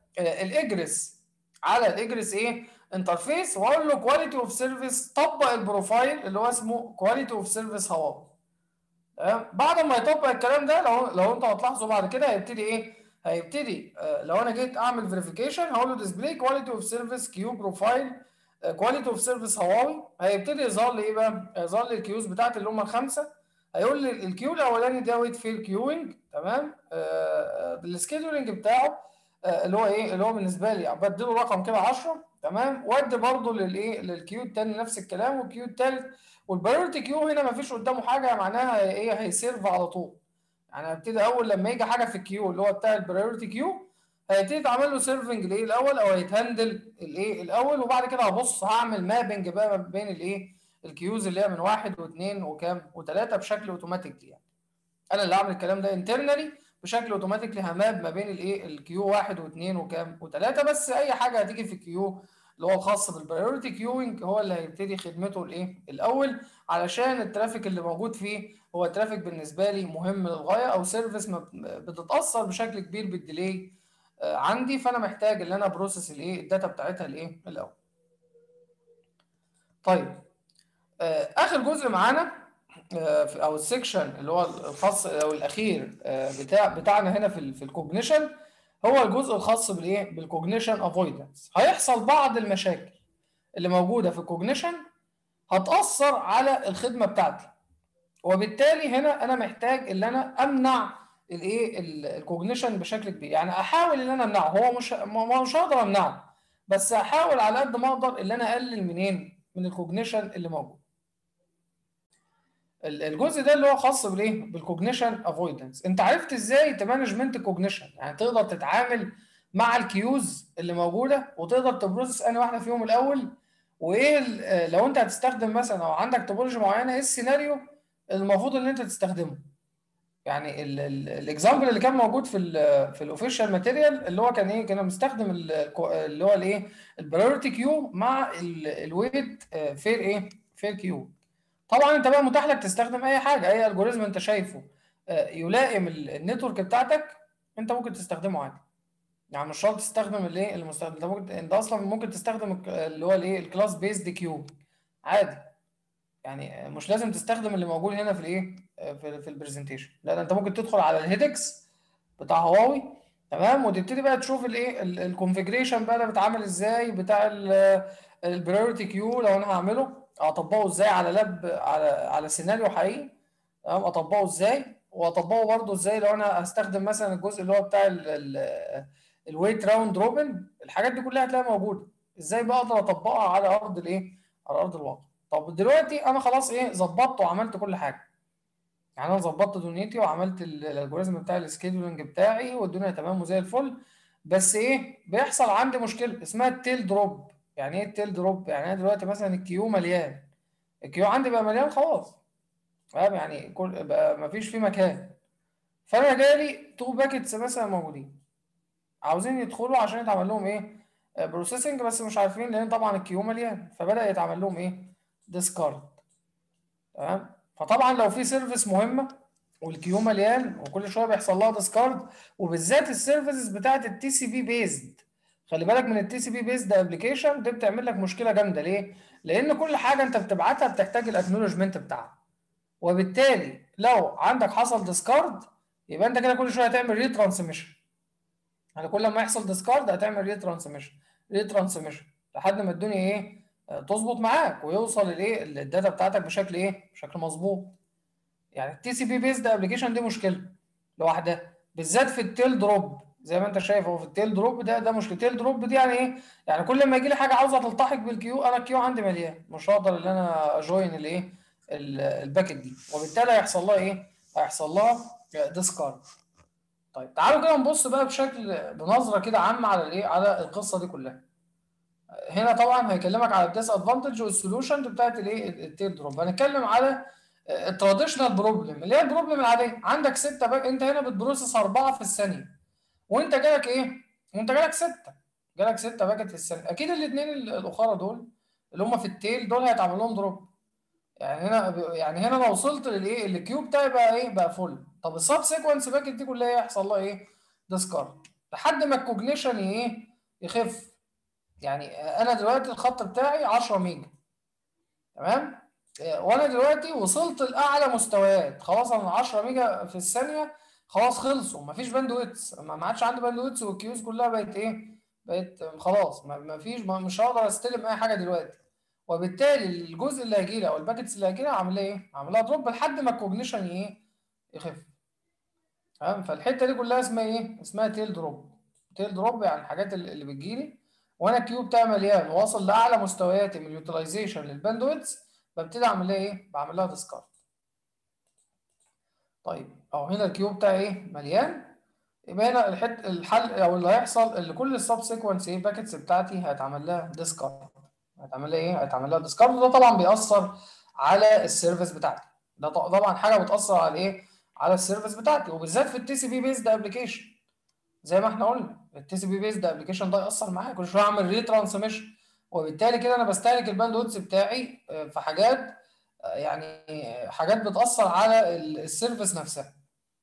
الاجرس على الاجرس ايه انترفيس واقول له كواليتي اوف سيرفيس طبق البروفايل اللي هو اسمه كواليتي اوف سيرفيس هواوي تمام بعد ما يطبق الكلام ده لو لو انتوا هتلاحظوا بعد كده هيبتدي ايه هيبتدي آه لو انا جيت اعمل فيريفيكيشن هقول له ديسبلاي كواليتي اوف سيرفيس كيو بروفايل كواليتي اوف سيرفيس هواوي هيبتدي يظهر لي ايه بقى يظهر لي الكيوز بتاعتي اللي هم الخمسه هيقول لي الكيو الاولاني ده ويت فير كيوينج تمام آه بالسكيدولينج بتاعه آه اللي هو ايه اللي هو بالنسبه لي بديله رقم كده 10 تمام وادي برضه للايه للكيو الثاني نفس الكلام والكيو الثالث والبرايورتي كيو هنا ما فيش قدامه حاجه معناها ايه هيسيرف على طول يعني هبتدي اول لما يجي حاجه في الكيو اللي هو بتاع البرايورتي كيو هيبتدي تعمل له سيرفنج لايه الاول او هيتهندل الايه الاول وبعد كده هبص هعمل مابنج بقى بين الايه الكيوز اللي هي من واحد واثنين وكام وثلاثه بشكل اوتوماتيكلي يعني انا اللي هعمل الكلام ده انترنالي بشكل اوتوماتيكلي هماب ما بين الايه الكيو واحد واثنين وكام وثلاثه بس اي حاجه هتيجي في الكيو اللي هو الخاص بالبرايورتي كيوينج هو اللي هيبتدي خدمته الايه الاول علشان الترافيك اللي موجود فيه هو ترافيك بالنسبه لي مهم للغايه او سيرفيس بتتاثر بشكل كبير بالديلي عندي فانا محتاج ان انا بروسس الايه الداتا بتاعتها الايه الاول طيب اخر جزء معانا او السكشن اللي هو الخاص او الاخير بتاع بتاعنا هنا في في الكوجنيشن هو الجزء الخاص بالايه بالكوجنيشن افويدنس هيحصل بعض المشاكل اللي موجوده في الكوجنيشن هتاثر على الخدمه بتاعتي وبالتالي هنا انا محتاج ان انا امنع الايه الكوجنيشن بشكل كبير يعني احاول ان انا امنعه هو مش مش هقدر امنعه بس احاول على قد ما اقدر ان انا اقلل منين من الكوجنيشن اللي موجود الجزء ده اللي هو خاص بالايه بالكوجنيشن افويدنس انت عرفت ازاي تمانجمنت الكوجنيشن يعني تقدر تتعامل مع الكيوز اللي موجوده وتقدر تبروسس انهي واحده فيهم الاول وايه لو انت هتستخدم مثلا او عندك توبولوجي معينه ايه السيناريو المفروض ان انت تستخدمه يعني الاكزامبل اللي كان موجود في ال في الاوفيشال ماتيريال اللي هو كان ايه كنا بنستخدم اللي هو الايه البرايورتي كيو مع الويت فير ايه فير كيو طبعا انت بقى متاح لك تستخدم اي حاجه اي الجوريزم انت شايفه يلائم النتورك بتاعتك انت ممكن تستخدمه عادي يعني مش شرط تستخدم الايه المستخدم انت ممكن انت اصلا ممكن تستخدم اللي هو الايه الكلاس بيزد كيو عادي يعني مش لازم تستخدم اللي موجود هنا في الايه في, في البرزنتيشن لا انت ممكن تدخل على الهيدكس بتاع هواوي تمام وتبتدي بقى تشوف الايه الكونفيجريشن بقى ده بيتعمل ازاي بتاع البرايورتي كيو لو انا هعمله اطبقه ازاي على لاب على على سيناريو حقيقي تمام اطبقه ازاي واطبقه برده ازاي لو انا هستخدم مثلا الجزء اللي هو بتاع الويت راوند روبن الحاجات دي كلها هتلاقيها موجوده ازاي بقى اقدر اطبقها على ارض الايه على ارض الواقع طب دلوقتي انا خلاص ايه ظبطت وعملت كل حاجه يعني انا ظبطت دنيتي وعملت الالجوريزم بتاع السكيدولينج بتاعي والدنيا تمام وزي الفل بس ايه بيحصل عندي مشكله اسمها التيل دروب يعني ايه التيل دروب يعني انا دلوقتي مثلا الكيو مليان الكيو عندي بقى مليان خلاص فاهم يعني كل بقى مفيش فيه مكان فانا جالي تو باكيتس مثلا موجودين عاوزين يدخلوا عشان يتعمل لهم ايه بروسيسنج بس مش عارفين لان طبعا الكيو مليان فبدا يتعمل لهم ايه ديسكارد تمام فطبعا لو في سيرفيس مهمه والكيو مليان وكل شويه بيحصل لها ديسكارد وبالذات السيرفيسز بتاعت التي سي بي بيزد خلي بالك من التي سي بي بيزد ابلكيشن دي بتعمل لك مشكله جامده ليه؟ لان كل حاجه انت بتبعتها بتحتاج الاكنولجمنت بتاعها وبالتالي لو عندك حصل ديسكارد يبقى انت كده كل شويه هتعمل ري ترانسميشن يعني كل ما يحصل ديسكارد هتعمل ري ترانسميشن ري ترانسميشن لحد ما الدنيا ايه تظبط معاك ويوصل الايه الداتا بتاعتك بشكل ايه بشكل مظبوط يعني التي سي بي بيزد ابلكيشن دي مشكله لوحدها بالذات في التيل دروب زي ما انت شايف هو في التيل دروب ده ده مشكله التيل دروب دي يعني ايه يعني كل ما يجي لي حاجه عاوزه تلتحق بالكيو انا الكيو عندي مليان مش هقدر ان انا اجوين الايه الباكت دي وبالتالي هيحصل لها ايه هيحصل لها ديسكارد طيب تعالوا كده نبص بقى بشكل بنظره كده عامه على الايه على القصه دي كلها هنا طبعا هيكلمك على الديس ادفانتج والسولوشن بتاعت الايه التيل دروب هنتكلم على التراديشنال بروبلم اللي هي البروبلم العاديه عندك ستة باك انت هنا بتبروسس أربعة في الثانيه وانت جالك ايه وانت جالك ستة جالك ستة باكت في الثانيه اكيد الاثنين الاخرى دول اللي هم في التيل دول هيتعمل لهم دروب يعني هنا يعني هنا انا وصلت للايه الكيو بتاعي بقى ايه بقى فل طب السب سيكونس باكت دي كلها هيحصل لها ايه ديسكارد لحد ما الكوجنيشن ايه يخف يعني انا دلوقتي الخط بتاعي 10 ميجا تمام وانا دلوقتي وصلت لاعلى مستويات خلاص انا 10 ميجا في الثانيه خلاص خلصوا مفيش باندويتس ما عادش عندي باندويتس والكيوز كلها بقت ايه بقت خلاص مفيش مش هقدر استلم اي حاجه دلوقتي وبالتالي الجزء اللي هيجي لي او الباكتس اللي هيجي لي هعمل ايه هعمل لها دروب لحد ما الكوجنيشن ايه يخف تمام فالحته دي كلها اسمها ايه اسمها تيل دروب تيل دروب يعني الحاجات اللي بتجيلي وانا الكيو بتاعي مليان واصل لاعلى مستوياتي من اليوتيلايزيشن للباندويتس ببتدي اعمل لها ايه بعمل لها ديسكارد طيب اهو هنا الكيو بتاعي ايه مليان يبقى هنا الحت الحل او اللي هيحصل اللي كل السب سيكونس ايه باكيتس بتاعتي هيتعمل لها ديسكارد هيتعمل لها ايه هيتعمل لها ديسكارد وده طبعا بيأثر على السيرفيس بتاعتي ده طبعا حاجه بتأثر على ايه على السيرفيس بتاعتي وبالذات في التي سي بي بيزد ابلكيشن زي ما احنا قلنا التي سي بي بيزد ابلكيشن ده يأثر معايا كل شويه اعمل ري ترانسميشن وبالتالي كده انا بستهلك الباندويتس بتاعي في حاجات يعني حاجات بتأثر على السيرفيس نفسها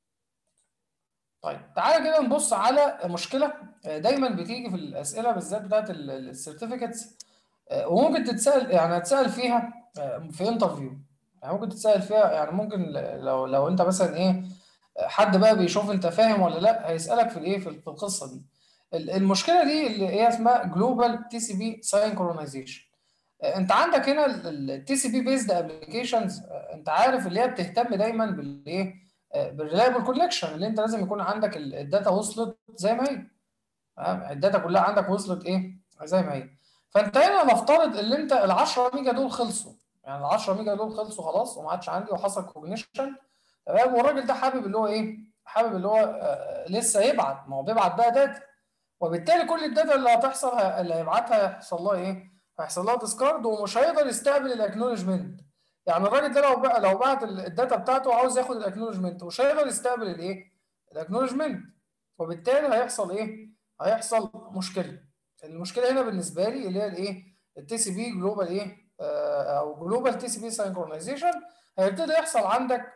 طيب تعالى كده نبص على مشكلة دايما بتيجي في الأسئلة بالذات بتاعت السيرتيفيكتس وممكن تتسأل يعني هتسأل فيها في انترفيو يعني ممكن تتسأل فيها يعني ممكن لو لو انت مثلا ايه حد بقى بيشوف انت فاهم ولا لا هيسألك في الايه في القصة دي المشكلة دي اللي هي اسمها جلوبال تي سي بي ساينكرونايزيشن انت عندك هنا التي سي بي بيزد ابلكيشنز انت عارف اللي هي بتهتم دايما بالايه بالريلايبل كونكشن اللي انت لازم يكون عندك الداتا وصلت زي ما هي الداتا كلها عندك وصلت ايه زي ما هي فانت هنا نفترض ان انت ال 10 ميجا دول خلصوا يعني ال 10 ميجا دول خلصوا خلاص وما عادش عندي وحصل كوجنيشن تمام والراجل ده حابب اللي هو ايه حابب اللي هو آه لسه يبعت ما هو بيبعت بقى داتا وبالتالي كل الداتا اللي هتحصل اللي هيبعتها هيحصل لها ايه هيحصل لها ديسكارد ومش هيقدر يستقبل الاكنولجمنت يعني الراجل ده لو بقى لو بعت الداتا بتاعته وعاوز ياخد الاكنولجمنت مش هيقدر يستقبل الايه الاكنولجمنت وبالتالي هيحصل ايه هيحصل مشكله المشكله هنا بالنسبه لي اللي هي الايه التي سي بي جلوبال ايه او جلوبال تي سي بي سينكرونايزيشن هيبتدي يحصل عندك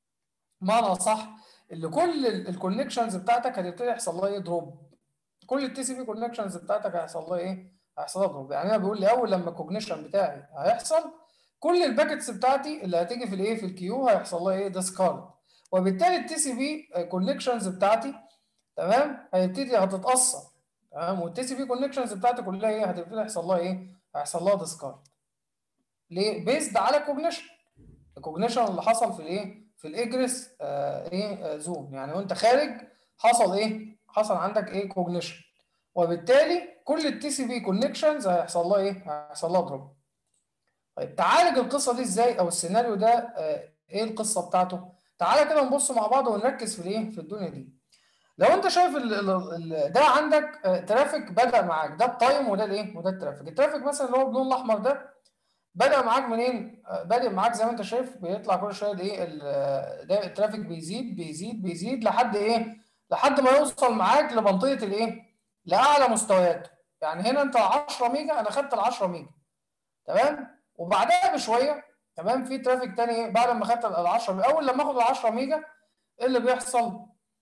معنى صح اللي كل الكونكشنز بتاعتك هتبتدي يحصل لها ايه دروب كل التي سي بي كونكشنز بتاعتك هيحصل لها ايه هيحصل لها دروب يعني انا بيقول لي اول لما الكوجنيشن بتاعي هيحصل كل الباكتس بتاعتي اللي هتيجي في الايه في الكيو هيحصل لها ايه ديسكارد وبالتالي التي سي بي كونكشنز بتاعتي تمام هيبتدي هتتاثر تمام والتي سي بي كونكشنز بتاعتي كلها ايه هتبتدي يحصل لها ايه هيحصل لها ديسكارد ليه بيزد على كوجنيشن الكوجنيشن اللي حصل في الايه في الاجريس آه ايه آه زون يعني وانت خارج حصل ايه حصل عندك ايه كوجنيشن وبالتالي كل التي سي بي كونكشنز هيحصل لها ايه هيحصل لها دروب طيب تعالج القصه دي ازاي او السيناريو ده آه ايه القصه بتاعته تعالى كده نبص مع بعض ونركز في الايه في الدنيا دي لو انت شايف ال ال ده عندك ترافيك بدا معاك ده التايم وده الايه وده الترافيك الترافيك مثلا اللي هو باللون الاحمر ده بدا معاك منين بادئ معاك زي ما انت شايف بيطلع كل شويه ايه ده الترافيك بيزيد بيزيد بيزيد لحد ايه لحد ما يوصل معاك لمنطقه الايه لاعلى مستوياته يعني هنا انت 10 ميجا انا خدت ال 10 ميجا تمام وبعدها بشويه تمام في ترافيك تاني ايه بعد ما خدت ال 10 ميجا اول لما اخد ال 10 ميجا ايه اللي بيحصل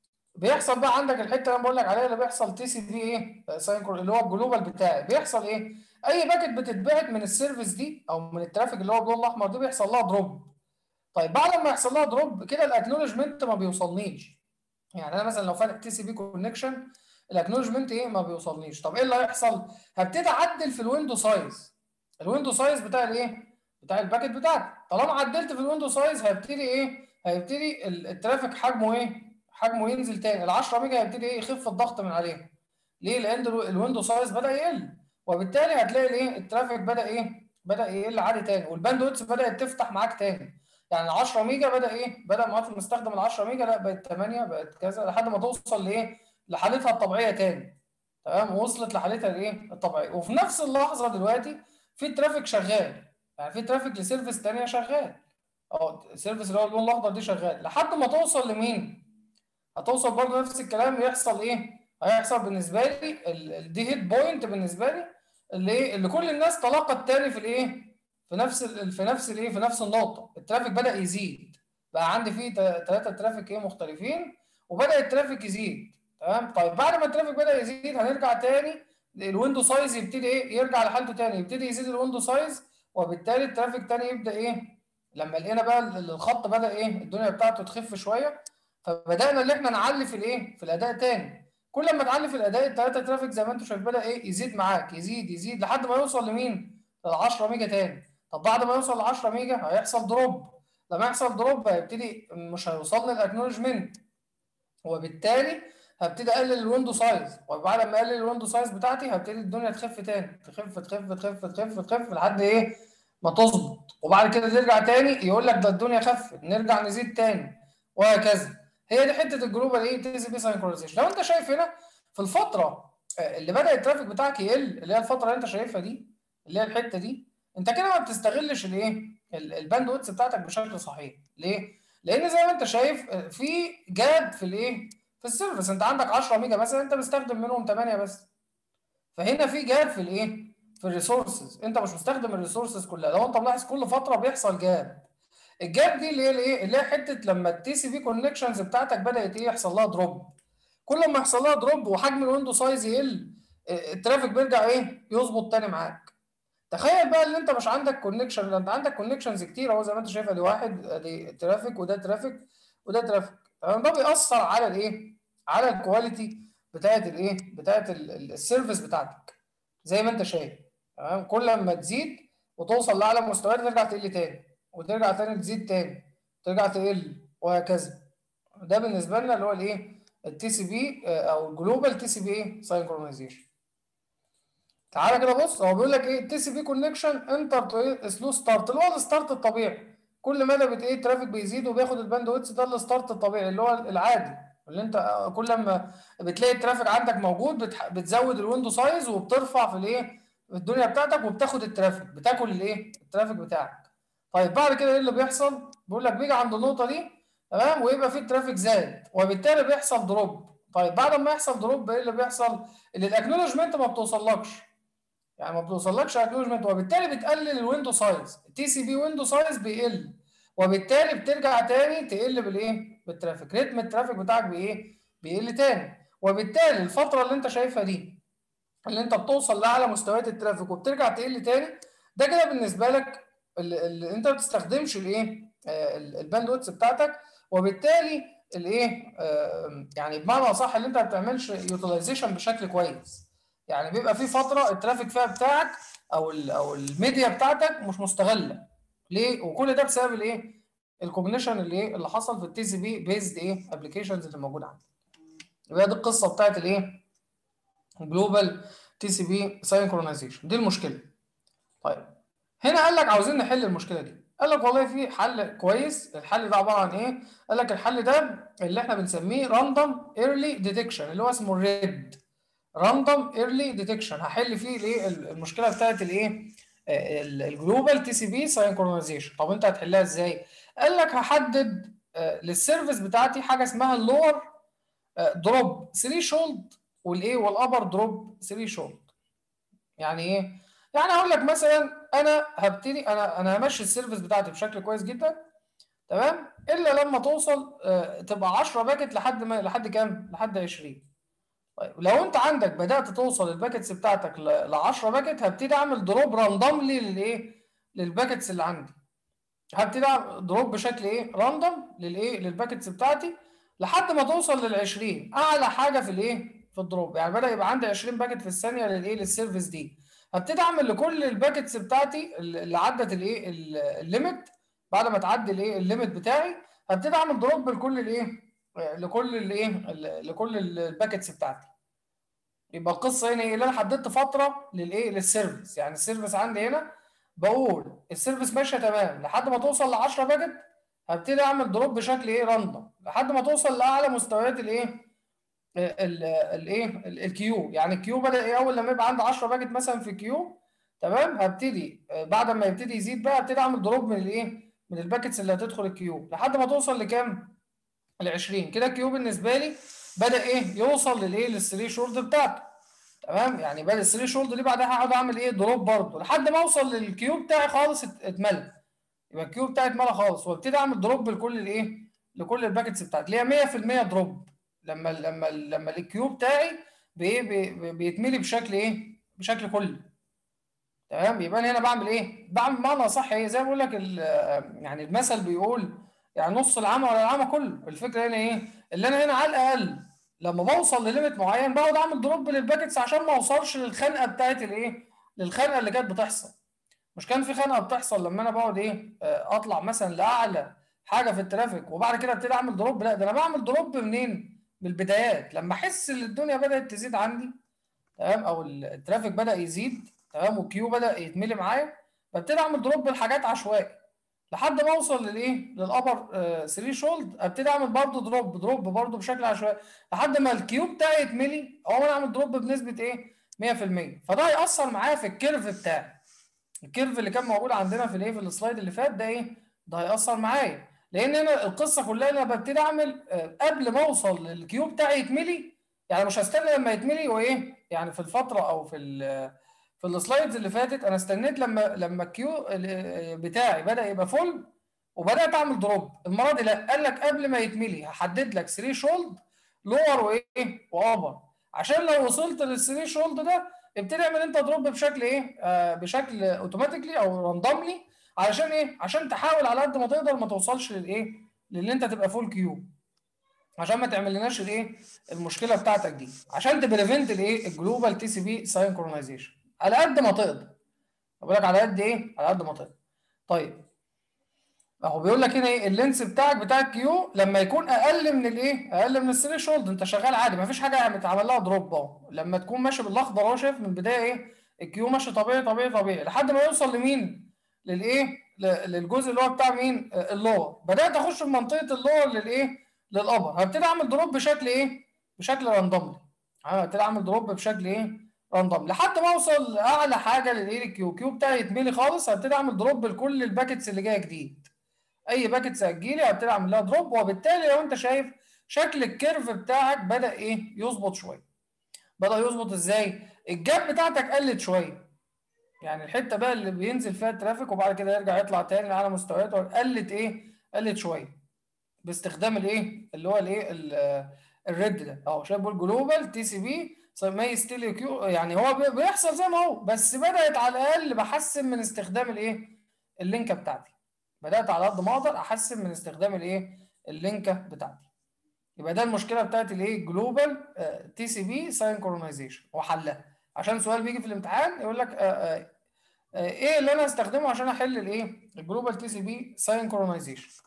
بيحصل بقى عندك الحته اللي انا بقول لك عليها اللي بيحصل تي سي بي ايه ساينكرون اللي هو الجلوبال بتاعي بيحصل ايه اي باكت بتتبعت من السيرفيس دي او من الترافيك اللي هو باللون الاحمر دي بيحصل لها دروب طيب بعد ما يحصل لها دروب كده الاكنولجمنت ما بيوصلنيش يعني انا مثلا لو فاتح تي سي بي كونكشن الاكنولجمنت ايه ما بيوصلنيش طب ايه اللي هيحصل هبتدي اعدل في الويندو سايز الويندو سايز بتاع الايه بتاع الباكت بتاعتي طالما عدلت في الويندو سايز هيبتدي ايه هيبتدي الترافيك حجمه ايه حجمه ينزل تاني ال 10 ميجا هيبتدي ايه يخف الضغط من عليه ليه لان الويندو سايز بدا يقل وبالتالي هتلاقي الايه الترافيك بدا ايه بدا يقل عادي تاني والباندويتس بدات تفتح معاك تاني يعني ال 10 ميجا بدا ايه بدا ما مستخدم ال 10 ميجا لا بقت 8 بقت كذا لحد ما توصل لايه لحالتها الطبيعيه تاني تمام وصلت لحالتها الايه الطبيعيه وفي نفس اللحظه دلوقتي في ترافيك شغال يعني في ترافيك لسيرفيس ثانيه شغال اه السيرفيس اللي هو اللون الاخضر دي شغال لحد ما توصل لمين هتوصل برضه نفس الكلام يحصل ايه هيحصل بالنسبه لي دي هيت بوينت بالنسبه لي اللي ايه اللي كل الناس تلاقت تاني في الايه في نفس ال في نفس الايه في نفس النقطه الترافيك بدا يزيد بقى عندي فيه ثلاثه ترافيك ايه مختلفين وبدا الترافيك يزيد تمام طيب بعد ما الترافيك بدا يزيد هنرجع تاني الويندو سايز يبتدي ايه يرجع لحالته تاني يبتدي يزيد الويندو سايز وبالتالي الترافيك تاني يبدا ايه لما لقينا بقى الخط بدا ايه الدنيا بتاعته تخف شويه فبدانا ان احنا نعلي في الايه في الاداء تاني كل ما تعلي في الاداء الثلاثه ترافيك زي ما انتم شايفين بدا ايه يزيد معاك يزيد يزيد لحد ما يوصل لمين لل 10 ميجا تاني طب بعد ما يوصل ل 10 ميجا هيحصل دروب لما يحصل دروب هيبتدي مش هيوصلني الاكنولجمنت وبالتالي هبتدي اقلل الويندو سايز وبعد ما اقلل الويندو سايز بتاعتي هبتدي الدنيا تخف تاني تخف تخف تخف تخف تخف لحد ايه ما تظبط وبعد كده ترجع تاني يقول لك ده الدنيا خفت نرجع نزيد تاني وهكذا هي دي حته الجلوبال ايه تي سي بي ساينكرونايزيشن لو انت شايف هنا في الفتره اللي بدا الترافيك بتاعك يقل اللي هي الفتره اللي انت شايفها دي اللي هي الحته دي انت كده ما بتستغلش الايه الباند ويتس بتاعتك بشكل صحيح ليه لان زي ما انت شايف في جاب في الايه في السيرفيس انت عندك 10 ميجا مثلا انت مستخدم منهم 8 بس فهنا في جاب في الايه في الريسورسز انت مش مستخدم الريسورسز كلها لو انت ملاحظ كل فتره بيحصل جاب الجاب دي اللي هي الايه اللي هي حته لما التي سي بي كونكشنز بتاعتك بدات ايه يحصل لها دروب كل ما يحصل لها دروب وحجم الويندو سايز يقل الترافيك بيرجع ايه يظبط تاني معاك تخيل بقى ان انت مش عندك كونكشن انت عندك كونكشنز كتير اهو زي ما انت شايف ادي واحد ادي ترافيك وده ترافيك وده ترافيك تمام ده بيأثر على الايه على الكواليتي بتاعت الايه بتاعت السيرفيس بتاعتك زي ما انت شايف تمام كل ما تزيد وتوصل لاعلى مستويات ترجع تقل تاني وترجع تاني تزيد تاني ترجع تقل وهكذا ده بالنسبه لنا اللي هو الايه التي سي بي او الجلوبال تي سي بي ايه ساينكرونايزيشن تعالى كده بص هو بيقول لك ايه التي سي بي كونكشن انتر سلو ستارت اللي هو الستارت الطبيعي كل مدى بت ايه الترافيك بيزيد وبياخد الباند ويتس ده الستارت الطبيعي اللي هو العادي اللي انت كل ما بتلاقي الترافيك عندك موجود بتح... بتزود الويندو سايز وبترفع في الايه الدنيا بتاعتك وبتاخد الترافيك بتاكل الايه الترافيك بتاعك طيب بعد كده ايه اللي بيحصل بيقول لك بيجي عند النقطه دي تمام ويبقى في الترافيك زاد وبالتالي بيحصل دروب طيب بعد ما يحصل دروب ايه اللي بيحصل اللي الاكنولجمنت ما بتوصلكش يعني ما بتوصلكش اكنولجمنت وبالتالي بتقلل الويندو سايز التي سي بي ويندو سايز بيقل وبالتالي بترجع تاني تقل بالايه بالترافيك رتم الترافيك بتاعك بايه بيقل تاني وبالتالي الفتره اللي انت شايفها دي اللي انت بتوصل لاعلى مستويات الترافيك وبترجع تقل تاني ده كده بالنسبه لك اللي, اللي انت ما بتستخدمش الايه الباندويتس بتاعتك وبالتالي الايه يعني بمعنى صح اللي انت ما بتعملش يوتيلايزيشن بشكل كويس يعني بيبقى في فتره الترافيك فيها بتاعك او ال او الميديا بتاعتك مش مستغله ليه وكل ده بسبب الايه الكومبينيشن اللي ايه اللي حصل في التي سي بي بيزد ايه ابلكيشنز اللي موجوده عندك يبقى دي القصه بتاعت الايه جلوبال تي سي بي ساينكرونايزيشن دي المشكله طيب هنا قال لك عاوزين نحل المشكله دي قال لك والله في حل كويس الحل ده عباره عن ايه قال لك الحل ده اللي احنا بنسميه راندوم ايرلي ديتكشن اللي هو اسمه الريد راندوم ايرلي ديتكشن هحل فيه الايه المشكله بتاعت الايه الجلوبال تي سي بي ساينكرونايزيشن طب انت هتحلها ازاي قال لك هحدد للسيرفيس بتاعتي حاجه اسمها اللور دروب 3 شولد والايه والابر دروب 3 شولد يعني ايه يعني هقول لك مثلا انا هبتدي انا انا همشي السيرفيس بتاعتي بشكل كويس جدا تمام الا لما توصل تبقى 10 باكت لحد ما لحد كام لحد 20 طيب لو انت عندك بدات توصل الباكتس بتاعتك ل 10 باكت هبتدي اعمل دروب راندوملي للايه للباكتس اللي عندي هبتدي اعمل دروب بشكل ايه راندوم للايه للباكتس بتاعتي لحد ما توصل لل 20 اعلى حاجه في الايه في الدروب يعني بدا يبقى عندي 20 باكت في الثانيه للايه للسيرفيس دي هبتدي اعمل لكل الباكتس بتاعتي اللي عدت الايه الليميت بعد ما تعدي الايه الليميت بتاعي هبتدي اعمل دروب لكل الايه لكل الايه لكل الباكتس بتاعتي يبقى القصه هنا ايه اللي انا حددت فتره للايه للسيرفيس يعني السيرفيس عندي هنا بقول السيرفيس ماشيه تمام لحد ما توصل ل 10 باكت هبتدي اعمل دروب بشكل ايه راندوم لحد ما توصل لاعلى مستويات الايه الايه الكيو يعني الكيو بدا ايه اول لما يبقى عندي 10 باكت مثلا في كيو تمام هبتدي بعد ما يبتدي يزيد بقى ابتدي اعمل دروب من الايه من الباكتس اللي هتدخل الكيو لحد ما توصل لكام ل 20 كده الكيو بالنسبه لي بدا ايه يوصل للايه للثري شولد بتاعته تمام يعني بدا الثري شولد دي بعدها هقعد اعمل ايه دروب برضه لحد ما اوصل للكيو بتاعي خالص اتملى يبقى الكيو بتاعي اتملى خالص وابتدي اعمل دروب لكل الايه لكل الباكتس بتاعتي اللي هي 100% دروب لما لما لما الكيو بتاعي بايه بي بيتملي بشكل ايه بشكل كلي تمام يبقى انا هنا بعمل ايه بعمل معنى صح ايه زي ما بقول لك يعني المثل بيقول يعني نص العمى ولا العمى كله الفكره هنا ايه اللي انا هنا على الاقل لما بوصل لليميت معين بقعد اعمل دروب للباكتس عشان ما اوصلش للخنقه بتاعت الايه للخنقه اللي كانت بتحصل مش كان في خنقه بتحصل لما انا بقعد ايه اطلع مثلا لاعلى حاجه في الترافيك وبعد كده ابتدي اعمل دروب لا ده انا بعمل دروب منين من البدايات لما احس ان الدنيا بدات تزيد عندي تمام او الترافيك بدا يزيد تمام والكيو بدا يتملي معايا ببتدي اعمل دروب بالحاجات عشوائي لحد ما اوصل للايه للابر 3 شولد ابتدي اعمل برضه دروب دروب برضه بشكل عشوائي لحد ما الكيو بتاعي يتملي او انا اعمل دروب بنسبه ايه 100% فده هياثر معايا في الكيرف بتاعي الكيرف اللي كان موجود عندنا في الايه في السلايد اللي فات ده ايه ده هياثر معايا لان انا القصه كلها انا ببتدي اعمل قبل ما اوصل للكيو بتاعي يتملي يعني مش هستنى لما يتملي وايه يعني في الفتره او في في السلايدز اللي فاتت انا استنيت لما لما الكيو بتاعي بدا يبقى فول وبدات اعمل دروب المره دي لا قال لك قبل ما يتملي هحدد لك 3 شولد لور وايه وابر عشان لو وصلت لل 3 شولد ده ابتدي اعمل انت دروب بشكل ايه آه بشكل اوتوماتيكلي او راندوملي علشان ايه عشان تحاول على قد ما تقدر ما توصلش للايه للي انت تبقى فول كيو عشان ما تعمل لناش الايه المشكله بتاعتك دي عشان تبريفنت الايه الجلوبال تي سي بي ساينكرونايزيشن على قد ما تقدر بقول لك على قد ايه على قد ما تقدر طيب اهو بيقول لك هنا ايه اللينس بتاعك بتاع الكيو لما يكون اقل من الايه اقل من الثريشولد انت شغال عادي ما فيش حاجه متعمل لها دروب اهو لما تكون ماشي بالاخضر اهو شايف من البدايه ايه الكيو ماشي طبيعي طبيعي طبيعي لحد ما يوصل لمين للايه للجزء اللي هو بتاع مين اللور بدات اخش في منطقه اللور للايه للابر هبتدي اعمل دروب بشكل ايه بشكل راندوملي هبتدي اعمل دروب بشكل ايه راندوم لحد ما اوصل لاعلى حاجه للايه الكيو كيو بتاعي يتملي خالص هبتدي اعمل دروب لكل الباكتس اللي جايه جديد اي باكتس هتجيلي هبتدي اعمل لها دروب وبالتالي لو انت شايف شكل الكيرف بتاعك بدا ايه يظبط شويه بدا يظبط ازاي الجاب بتاعتك قلت شويه يعني الحته بقى اللي بينزل فيها الترافيك وبعد كده يرجع يطلع تاني على مستوياته قلت ايه قلت شويه باستخدام الايه اللي هو الايه الريد ده اهو شايف بقول جلوبال تي سي بي ما ستيل كيو يعني هو بيحصل زي ما هو بس بدات على الاقل بحسن من استخدام الايه اللينكه بتاعتي بدات على قد ما اقدر احسن من استخدام الايه اللينكه بتاعتي يبقى ده المشكله بتاعت الايه جلوبال تي سي بي ساينكرونايزيشن وحلها عشان سؤال بيجي في الامتحان يقول لك آآ آآ ايه اللي انا استخدمه عشان احل الايه الجلوبال تي سي بي ساينكرونايزيشن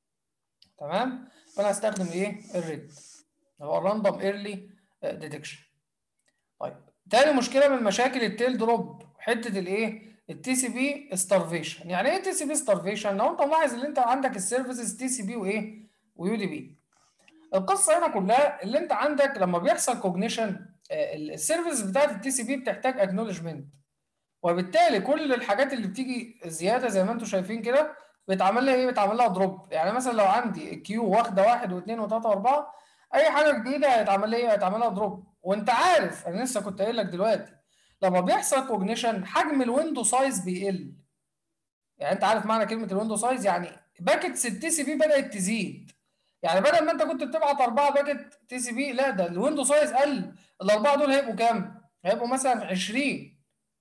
تمام فانا هستخدم ايه الريد هو الراندوم ايرلي ديتكشن طيب تاني مشكله من مشاكل التيل دروب حته الايه التي سي بي ستارفيشن يعني ايه تي سي بي ستارفيشن لو انت ملاحظ ان انت عندك السيرفيسز تي سي بي وايه ويو دي بي القصه هنا كلها اللي انت عندك لما بيحصل كوجنيشن السيرفيس بتاعت التي سي بي بتحتاج اكنولجمنت وبالتالي كل الحاجات اللي بتيجي زياده زي ما انتم شايفين كده بيتعمل لها ايه بيتعمل لها دروب يعني مثلا لو عندي كيو واخده واحد واثنين وثلاثه واربعه اي حاجه جديده هيتعمل لها ايه هيتعمل لها دروب وانت عارف انا لسه كنت قايل لك دلوقتي لما بيحصل كوجنيشن حجم الويندو سايز بيقل يعني انت عارف معنى كلمه الويندو سايز يعني باكتس التي سي بي بدات تزيد يعني بدل ما انت كنت بتبعت اربعه باكت تي سي بي لا ده الويندو سايز قل الاربعه دول هيبقوا كام؟ هيبقوا مثلا 20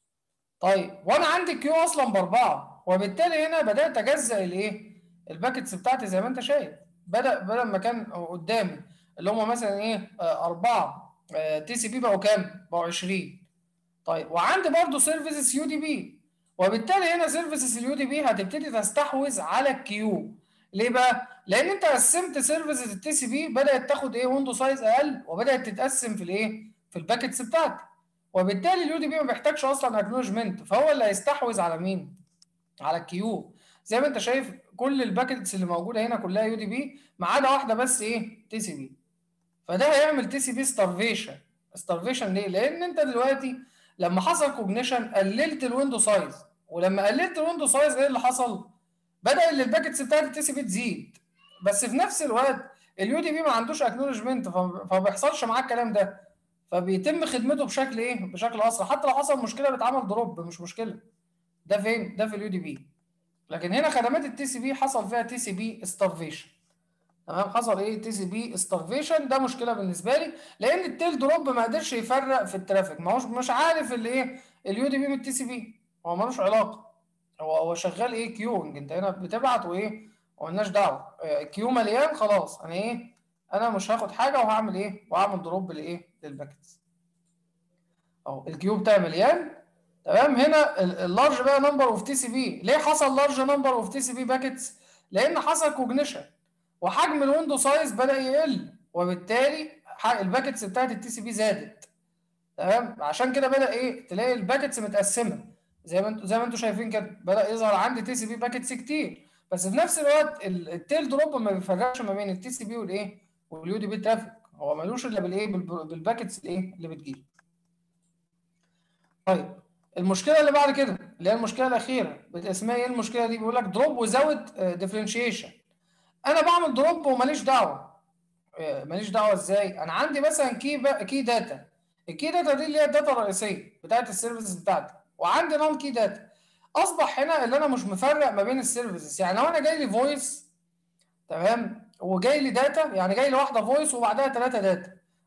طيب وانا عندي كيو اصلا باربعه وبالتالي هنا بدات اجزأ الايه؟ الباكتس بتاعتي زي ما انت شايف بدا بدل ما كان قدامي اللي هم مثلا ايه اربعه تي سي بي بقوا كام؟ بقوا 20 طيب وعندي برضو سيرفيسز يو دي بي وبالتالي هنا سيرفيسز اليو دي بي هتبتدي تستحوذ على الكيو ليه بقى؟ لان انت قسمت سيرفيسز التي سي بي بدات تاخد ايه ويندو سايز اقل وبدات تتقسم في الايه؟ في الباكتس بتاعتي وبالتالي اليو دي بي ما بيحتاجش اصلا اكنولجمنت فهو اللي هيستحوذ على مين؟ على الكيو زي ما انت شايف كل الباكتس اللي موجوده هنا كلها يو دي بي ما عدا واحده بس ايه؟ تي سي بي فده هيعمل تي سي بي ستارفيشن ستارفيشن ليه؟ لان انت دلوقتي لما حصل كوجنيشن قللت الويندو سايز ولما قللت الويندو سايز ايه اللي حصل؟ بدا ان الباكتس بتاعت التي سي بي تزيد بس في نفس الوقت اليو دي بي ما عندوش اكنولجمنت فما بيحصلش معاه الكلام ده فبيتم خدمته بشكل ايه؟ بشكل اسرع حتى لو حصل مشكله بيتعمل دروب مش مشكله ده فين؟ ده في اليو دي بي لكن هنا خدمات التي سي بي حصل فيها تي سي بي ستارفيشن تمام حصل ايه تي سي بي ستارفيشن ده مشكله بالنسبه لي لان التيل دروب ما قدرش يفرق في الترافيك ما هوش مش عارف الايه اليو دي بي من التي سي بي هو ملوش علاقه هو هو شغال ايه كيوينج انت هنا بتبعت وايه ومالناش دعوه كيو مليان خلاص انا ايه انا مش هاخد حاجه وهعمل ايه وهعمل دروب لايه للباكتس اهو الكيو بتاعي مليان تمام هنا اللارج بقى نمبر اوف تي سي بي ليه حصل لارج نمبر اوف تي سي بي باكتس لان حصل كوجنيشن وحجم الويندو سايز بدا يقل وبالتالي الباكتس بتاعت التي سي بي زادت تمام عشان كده بدا ايه تلاقي الباكتس متقسمه زي ما انتوا زي ما انتوا شايفين كده بدا يظهر عندي تي سي بي باكتس كتير بس في نفس الوقت التيل دروب ما بيفرقش ما بين التي سي بي والايه واليو دي بي ترافيك هو ملوش الا بالايه بالباكتس الايه اللي بتجيله طيب المشكله اللي بعد كده اللي هي المشكله الاخيره اسمها ايه المشكله دي بيقول لك دروب وزاوت ديفرنشيشن انا بعمل دروب وماليش دعوه ماليش دعوه ازاي انا عندي مثلا كي با... كي داتا الكي داتا دي اللي هي الداتا الرئيسيه بتاعت السيرفيسز بتاعتي وعندي نون كي داتا اصبح هنا اللي انا مش مفرق ما بين السيرفيسز يعني لو انا جاي لي فويس تمام وجاي لي داتا يعني جاي لي واحده فويس وبعدها ثلاثه داتا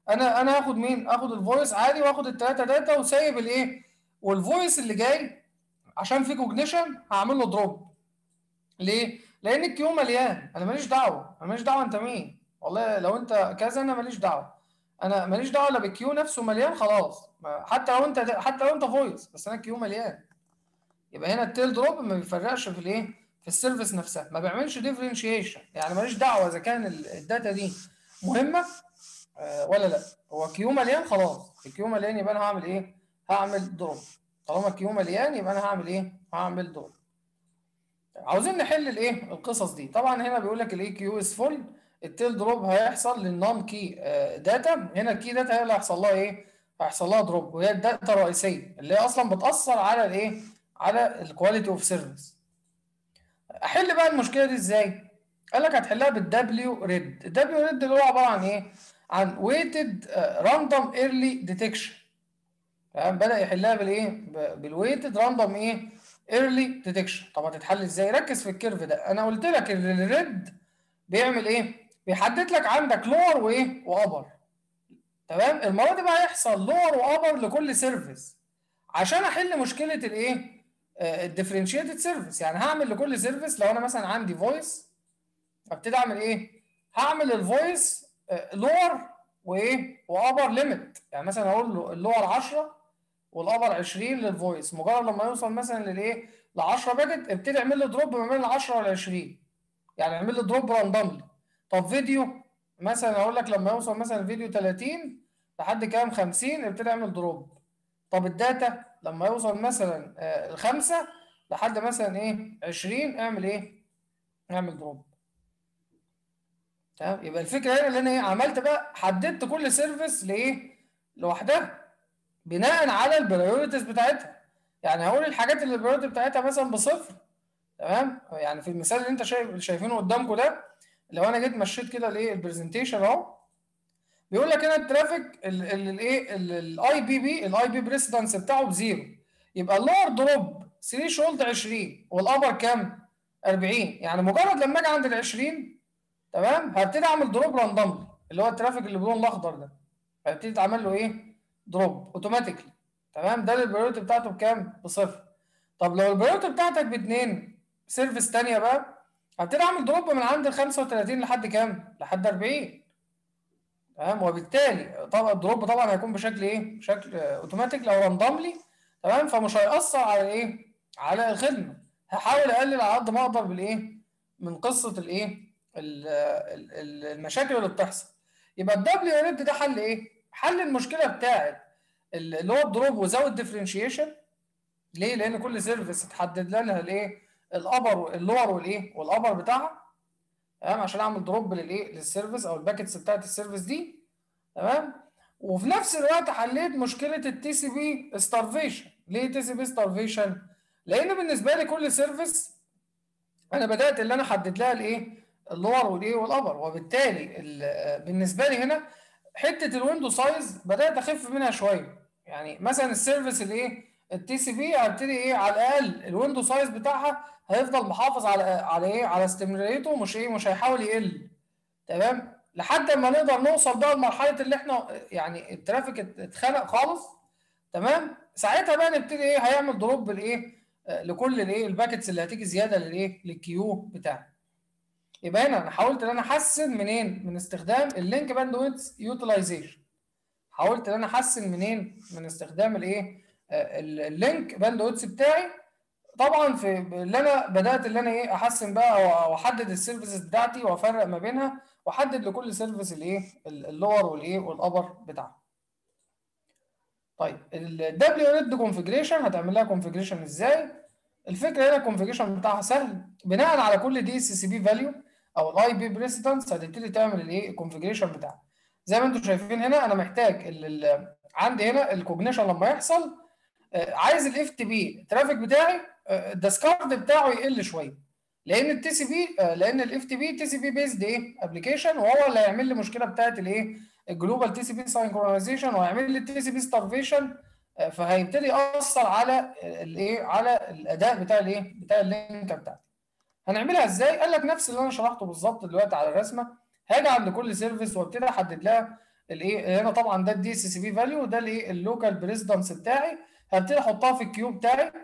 انا انا هاخد مين اخد الفويس عادي واخد الثلاثه داتا وسايب الايه والفويس اللي جاي عشان في كوجنيشن هعمل له دروب ليه لان الكيو مليان انا ماليش دعوه انا ماليش دعوه انت مين والله لو انت كذا انا ماليش دعوه انا ماليش دعوه الا بالكيو نفسه مليان خلاص حتى لو انت حتى لو انت فويس بس انا الكيو مليان يبقى هنا التيل دروب ما بيفرقش في الايه في السيرفيس نفسها ما بيعملش ديفرنشيشن يعني ماليش دعوه اذا كان الداتا دي مهمه آه ولا لا هو كيو مليان خلاص الكيو مليان يبقى انا هعمل ايه هعمل دروب طالما الكيو مليان يبقى انا هعمل ايه هعمل دروب عاوزين نحل الايه القصص دي طبعا هنا بيقول لك الاي كيو از فول التيل دروب هيحصل للنون كي داتا هنا الكي داتا هي اللي هيحصل لها ايه هيحصل لها دروب وهي الداتا الرئيسيه اللي هي اصلا بتاثر على الايه على الكواليتي اوف سيرفيس احل بقى المشكله دي ازاي قال لك هتحلها بالدبليو ريد الدبليو ريد اللي هو عباره عن ايه عن ويتد راندوم ايرلي ديتكشن تمام بدا يحلها بالايه بالويتد راندوم ايه ايرلي ديتكشن طب هتتحل ازاي ركز في الكيرف ده انا قلت لك ان الريد بيعمل ايه بيحدد لك عندك لور وايه وابر تمام المره دي بقى هيحصل لور وابر لكل سيرفيس عشان احل مشكله الايه الديفرنشيتد سيرفيس يعني هعمل لكل سيرفيس لو انا مثلا عندي فويس ابتدي اعمل ايه هعمل الفويس لور وايه وابر ليميت يعني مثلا اقول له اللور 10 والابر 20 للفويس مجرد لما يوصل مثلا للايه ل 10 باكت ابتدي اعمل له دروب ما بين ال 10 وال 20 يعني اعمل له دروب راندوملي طب فيديو مثلا اقول لك لما يوصل مثلا الفيديو 30 لحد كام 50 ابتدي اعمل دروب طب الداتا لما يوصل مثلا الخمسة لحد مثلا ايه 20 اعمل ايه اعمل دروب تمام يبقى الفكره هنا اللي انا ايه عملت بقى حددت كل سيرفيس لايه لوحدها بناء على البريوريتيز بتاعتها يعني هقول الحاجات اللي البريوريتي بتاعتها مثلا بصفر تمام يعني في المثال اللي انت شايف شايفينه قدامكم ده لو انا جيت مشيت كده الايه البرزنتيشن اهو بيقول لك هنا الترافيك الايه الاي بي بي الاي بي بريسيدنس بتاعه بزيرو يبقى اللور دروب 3 شولد 20 والابر كام 40 يعني مجرد لما اجي عند ال 20 تمام هبتدي اعمل دروب راندوملي اللي هو الترافيك اللي باللون الاخضر ده هبتدي تعمل له ايه دروب اوتوماتيكلي تمام ده البريورتي بتاعته بكام بصفر طب لو البريورتي بتاعتك باتنين سيرفيس ثانيه بقى هبتدي اعمل دروب من عند ال 35 لحد كام لحد 40 تمام وبالتالي طبعا الدروب طبعا هيكون بشكل ايه بشكل اوتوماتيك لو راندوملي تمام فمش هيأثر على ايه على الخدمه هحاول اقلل على قد ما اقدر بالايه من قصه الايه المشاكل اللي بتحصل يبقى الدبليو ريد ده حل ايه حل المشكله بتاعت اللي هو الدروب وزود ديفرنشيشن ليه لان كل سيرفيس اتحدد لها الايه الابر اللور والايه والابر بتاعها تمام عشان اعمل دروب للايه للسيرفيس او الباكتس بتاعت السيرفيس دي تمام وفي نفس الوقت حليت مشكله التي سي بي ستارفيشن ليه تي سي بي ستارفيشن لان بالنسبه لي كل سيرفيس انا بدات اللي انا احدد لها الايه اللور والايه والابر وبالتالي بالنسبه لي هنا حته الويندو سايز بدات اخف منها شويه يعني مثلا السيرفيس الايه التي سي بي هبتدي ايه على الاقل الويندو سايز بتاعها هيفضل محافظ على على ايه على استمراريته مش ايه مش هيحاول يقل تمام لحد ما نقدر نوصل بقى لمرحله اللي احنا يعني الترافيك اتخنق خالص تمام ساعتها بقى نبتدي ايه هيعمل دروب بالايه لكل الايه الباكتس اللي هتيجي زياده للايه للكيو بتاعي يبقى هنا انا حاولت ان انا احسن منين من استخدام اللينك باندويتس يوتيلايزيشن حاولت ان انا احسن منين من استخدام الايه اللينك باندويتس بتاعي طبعا في اللي انا بدات اللي انا ايه احسن بقى واحدد السيرفيسز بتاعتي وافرق ما بينها واحدد لكل سيرفيس الايه اللور والايه والابر بتاعها طيب الدبليو ريد كونفجريشن هتعمل لها كونفجريشن ازاي الفكره هنا الكونفجريشن بتاعها سهل بناء على كل دي اس سي بي فاليو او الاي بي بريسيدنس هتبتدي تعمل الايه الكونفجريشن بتاعها زي ما انتم شايفين هنا انا محتاج ال ال عندي هنا الكوجنيشن لما يحصل عايز الاف تي بي الترافيك بتاعي الديسكارد بتاعه يقل شويه لان التي سي بي لان الاف تي بي تي سي بي بيزد ايه ابلكيشن وهو اللي هيعمل لي المشكله بتاعت الايه الجلوبال تي سي بي ساينكرونايزيشن وهيعمل لي التي سي بي ستارفيشن فهيبتدي ياثر على الايه على الاداء بتاع الايه بتاع اللينك بتاعتي هنعملها ازاي قال لك نفس اللي انا شرحته بالظبط دلوقتي على الرسمه هاجي عند كل سيرفيس وابتدي احدد لها الايه هنا طبعا ده الدي اس سي بي فاليو ده الايه اللوكال بريزدنس بتاعي هبتدي احطها في الكيو بتاعي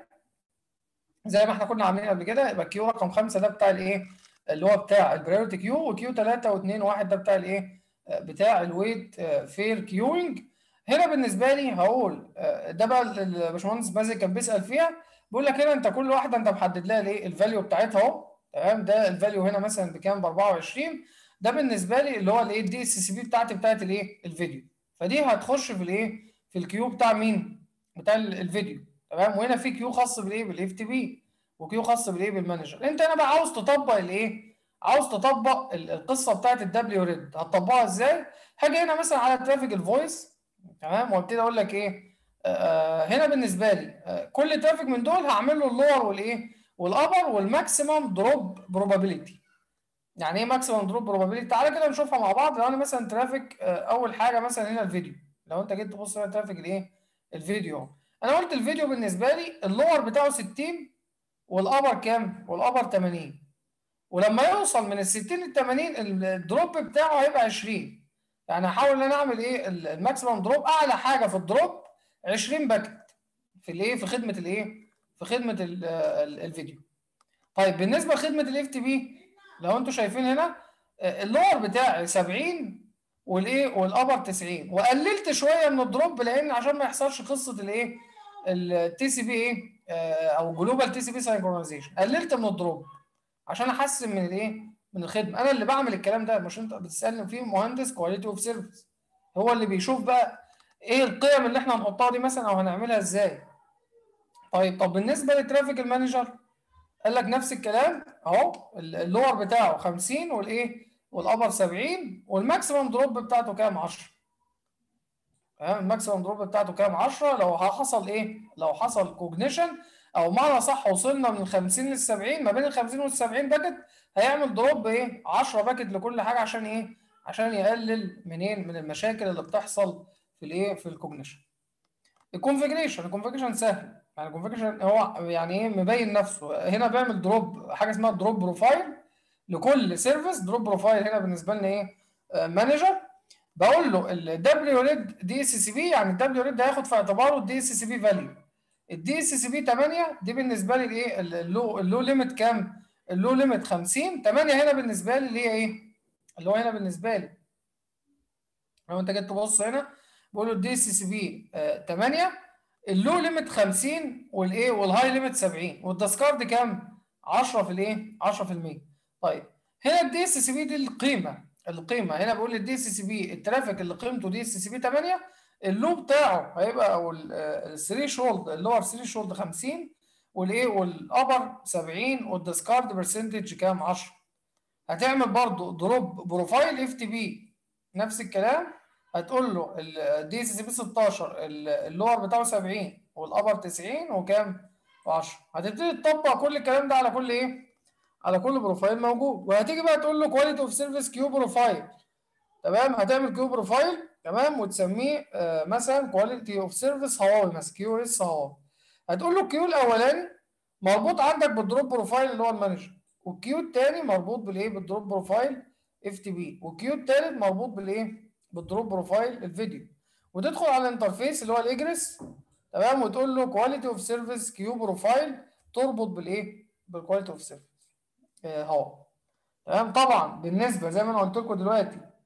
زي ما احنا كنا عاملين قبل كده يبقى كيو رقم 5 ده بتاع الايه اللي هو بتاع البريورتي كيو وكيو 3 و2 و1 ده بتاع الايه بتاع الويت فير كيوينج هنا بالنسبه لي هقول ده بقى الباشمهندس مازن كان بيسال فيها بيقول لك هنا انت كل واحده انت محدد لها الايه الفاليو بتاعتها اهو تمام ده الفاليو هنا مثلا بكام ب 24 ده بالنسبه لي اللي هو الايه الدي اس سي بي بتاعتي بتاعت الايه الفيديو فدي هتخش في الايه في الكيو بتاع مين بتاع الفيديو تمام وهنا في كيو خاص بالايه بالاف تي بي وكيو خاص بالايه بالمانجر انت هنا بقى عاوز تطبق الايه عاوز تطبق القصه بتاعت الدبليو ريد هتطبقها ازاي هاجي هنا مثلا على ترافيك الفويس تمام وابتدي اقول لك ايه آه هنا بالنسبه لي آه كل ترافيك من دول هعمل له اللور والايه والابر والماكسيمم دروب بروبابيلتي يعني ايه ماكسيمم دروب بروبابيلتي تعالى كده نشوفها مع بعض لو انا مثلا ترافيك آه اول حاجه مثلا هنا الفيديو لو انت جيت تبص هنا ترافيك الايه الفيديو انا قلت الفيديو بالنسبه لي اللور بتاعه 60 والابر كام والابر 80 ولما يوصل من ال 60 لل 80 الدروب بتاعه هيبقى 20 يعني هحاول ان انا اعمل ايه الماكسيمم دروب اعلى حاجه في الدروب 20 باكت في الايه في خدمه الايه في خدمه ال ال الفيديو طيب بالنسبه لخدمه الاف تي بي لو انتم شايفين هنا اللور بتاعي 70 والايه والابر 90 وقللت شويه من الدروب لان عشان ما يحصلش قصه الايه التي سي بي ايه او جلوبال تي سي بي ساينكرونايزيشن قللت من الدروب عشان احسن من الايه من الخدمه انا اللي بعمل الكلام ده مش انت بتسالني فيه مهندس كواليتي اوف سيرفيس هو اللي بيشوف بقى ايه القيم اللي احنا هنحطها دي مثلا او هنعملها ازاي طيب طب بالنسبه للترافيك المانجر قال لك نفس الكلام اهو اللور بتاعه 50 والايه والابر 70 والماكسيمم دروب بتاعته كام 10 الماكسيمم دروب بتاعته كام 10 لو حصل ايه لو حصل كوجنيشن او معنى صح وصلنا من 50 لل 70 ما بين ال 50 وال 70 باكت هيعمل دروب ايه 10 باكت لكل حاجه عشان ايه عشان يقلل منين من المشاكل اللي بتحصل في الايه في الكوجنيشن الكونفيجريشن الكونفيجريشن سهل يعني الكونفيجريشن هو يعني ايه مبين نفسه هنا بيعمل دروب حاجه اسمها دروب بروفايل لكل سيرفيس دروب بروفايل هنا بالنسبه لنا ايه مانجر بقول له الدبليو ريد دي اس سي بي يعني الدبليو ريد هياخد في اعتباره الدي اس سي بي فاليو الدي اس سي بي 8 دي بالنسبه لي الايه اللو اللو ليميت كام اللو ليميت 50 8 هنا بالنسبه لي اللي هي ايه اللي هو هنا بالنسبه لي لو انت جيت تبص هنا بقول له الدي اس سي بي 8 اللو ليميت 50 والايه والهاي ليميت 70 والديسكارد كام 10 في الايه 10% طيب هنا الدي اس سي بي دي القيمه القيمه هنا بقول الدي اس سي بي الترافيك اللي قيمته دي اس سي بي 8 اللو بتاعه هيبقى او الثري شولد اللي هو الثري شولد 50 والايه والابر 70 والديسكارد برسنتج كام 10 هتعمل برضو دروب بروفايل اف تي بي نفس الكلام هتقول له الدي اس سي بي 16 اللور بتاعه 70 والابر 90 وكام 10 هتبتدي تطبق كل الكلام ده على كل ايه على كل بروفايل موجود وهتيجي بقى تقول له كواليتي اوف سيرفيس كيو بروفايل تمام هتعمل كيو بروفايل تمام وتسميه آه مثلا كواليتي اوف سيرفيس هواوي مثلا كيو اس هواوي هتقول له الكيو الاولاني مربوط عندك بالدروب بروفايل اللي هو المانجر والكيو الثاني مربوط بالايه بالدروب بروفايل اف تي بي والكيو الثالث مربوط بالايه بالدروب بروفايل الفيديو وتدخل على الانترفيس اللي هو الاجريس تمام وتقول له كواليتي اوف سيرفيس كيو بروفايل تربط بالايه بالكواليتي اوف سيرفيس هواوي تمام طبعا بالنسبه زي ما انا قلت لكم دلوقتي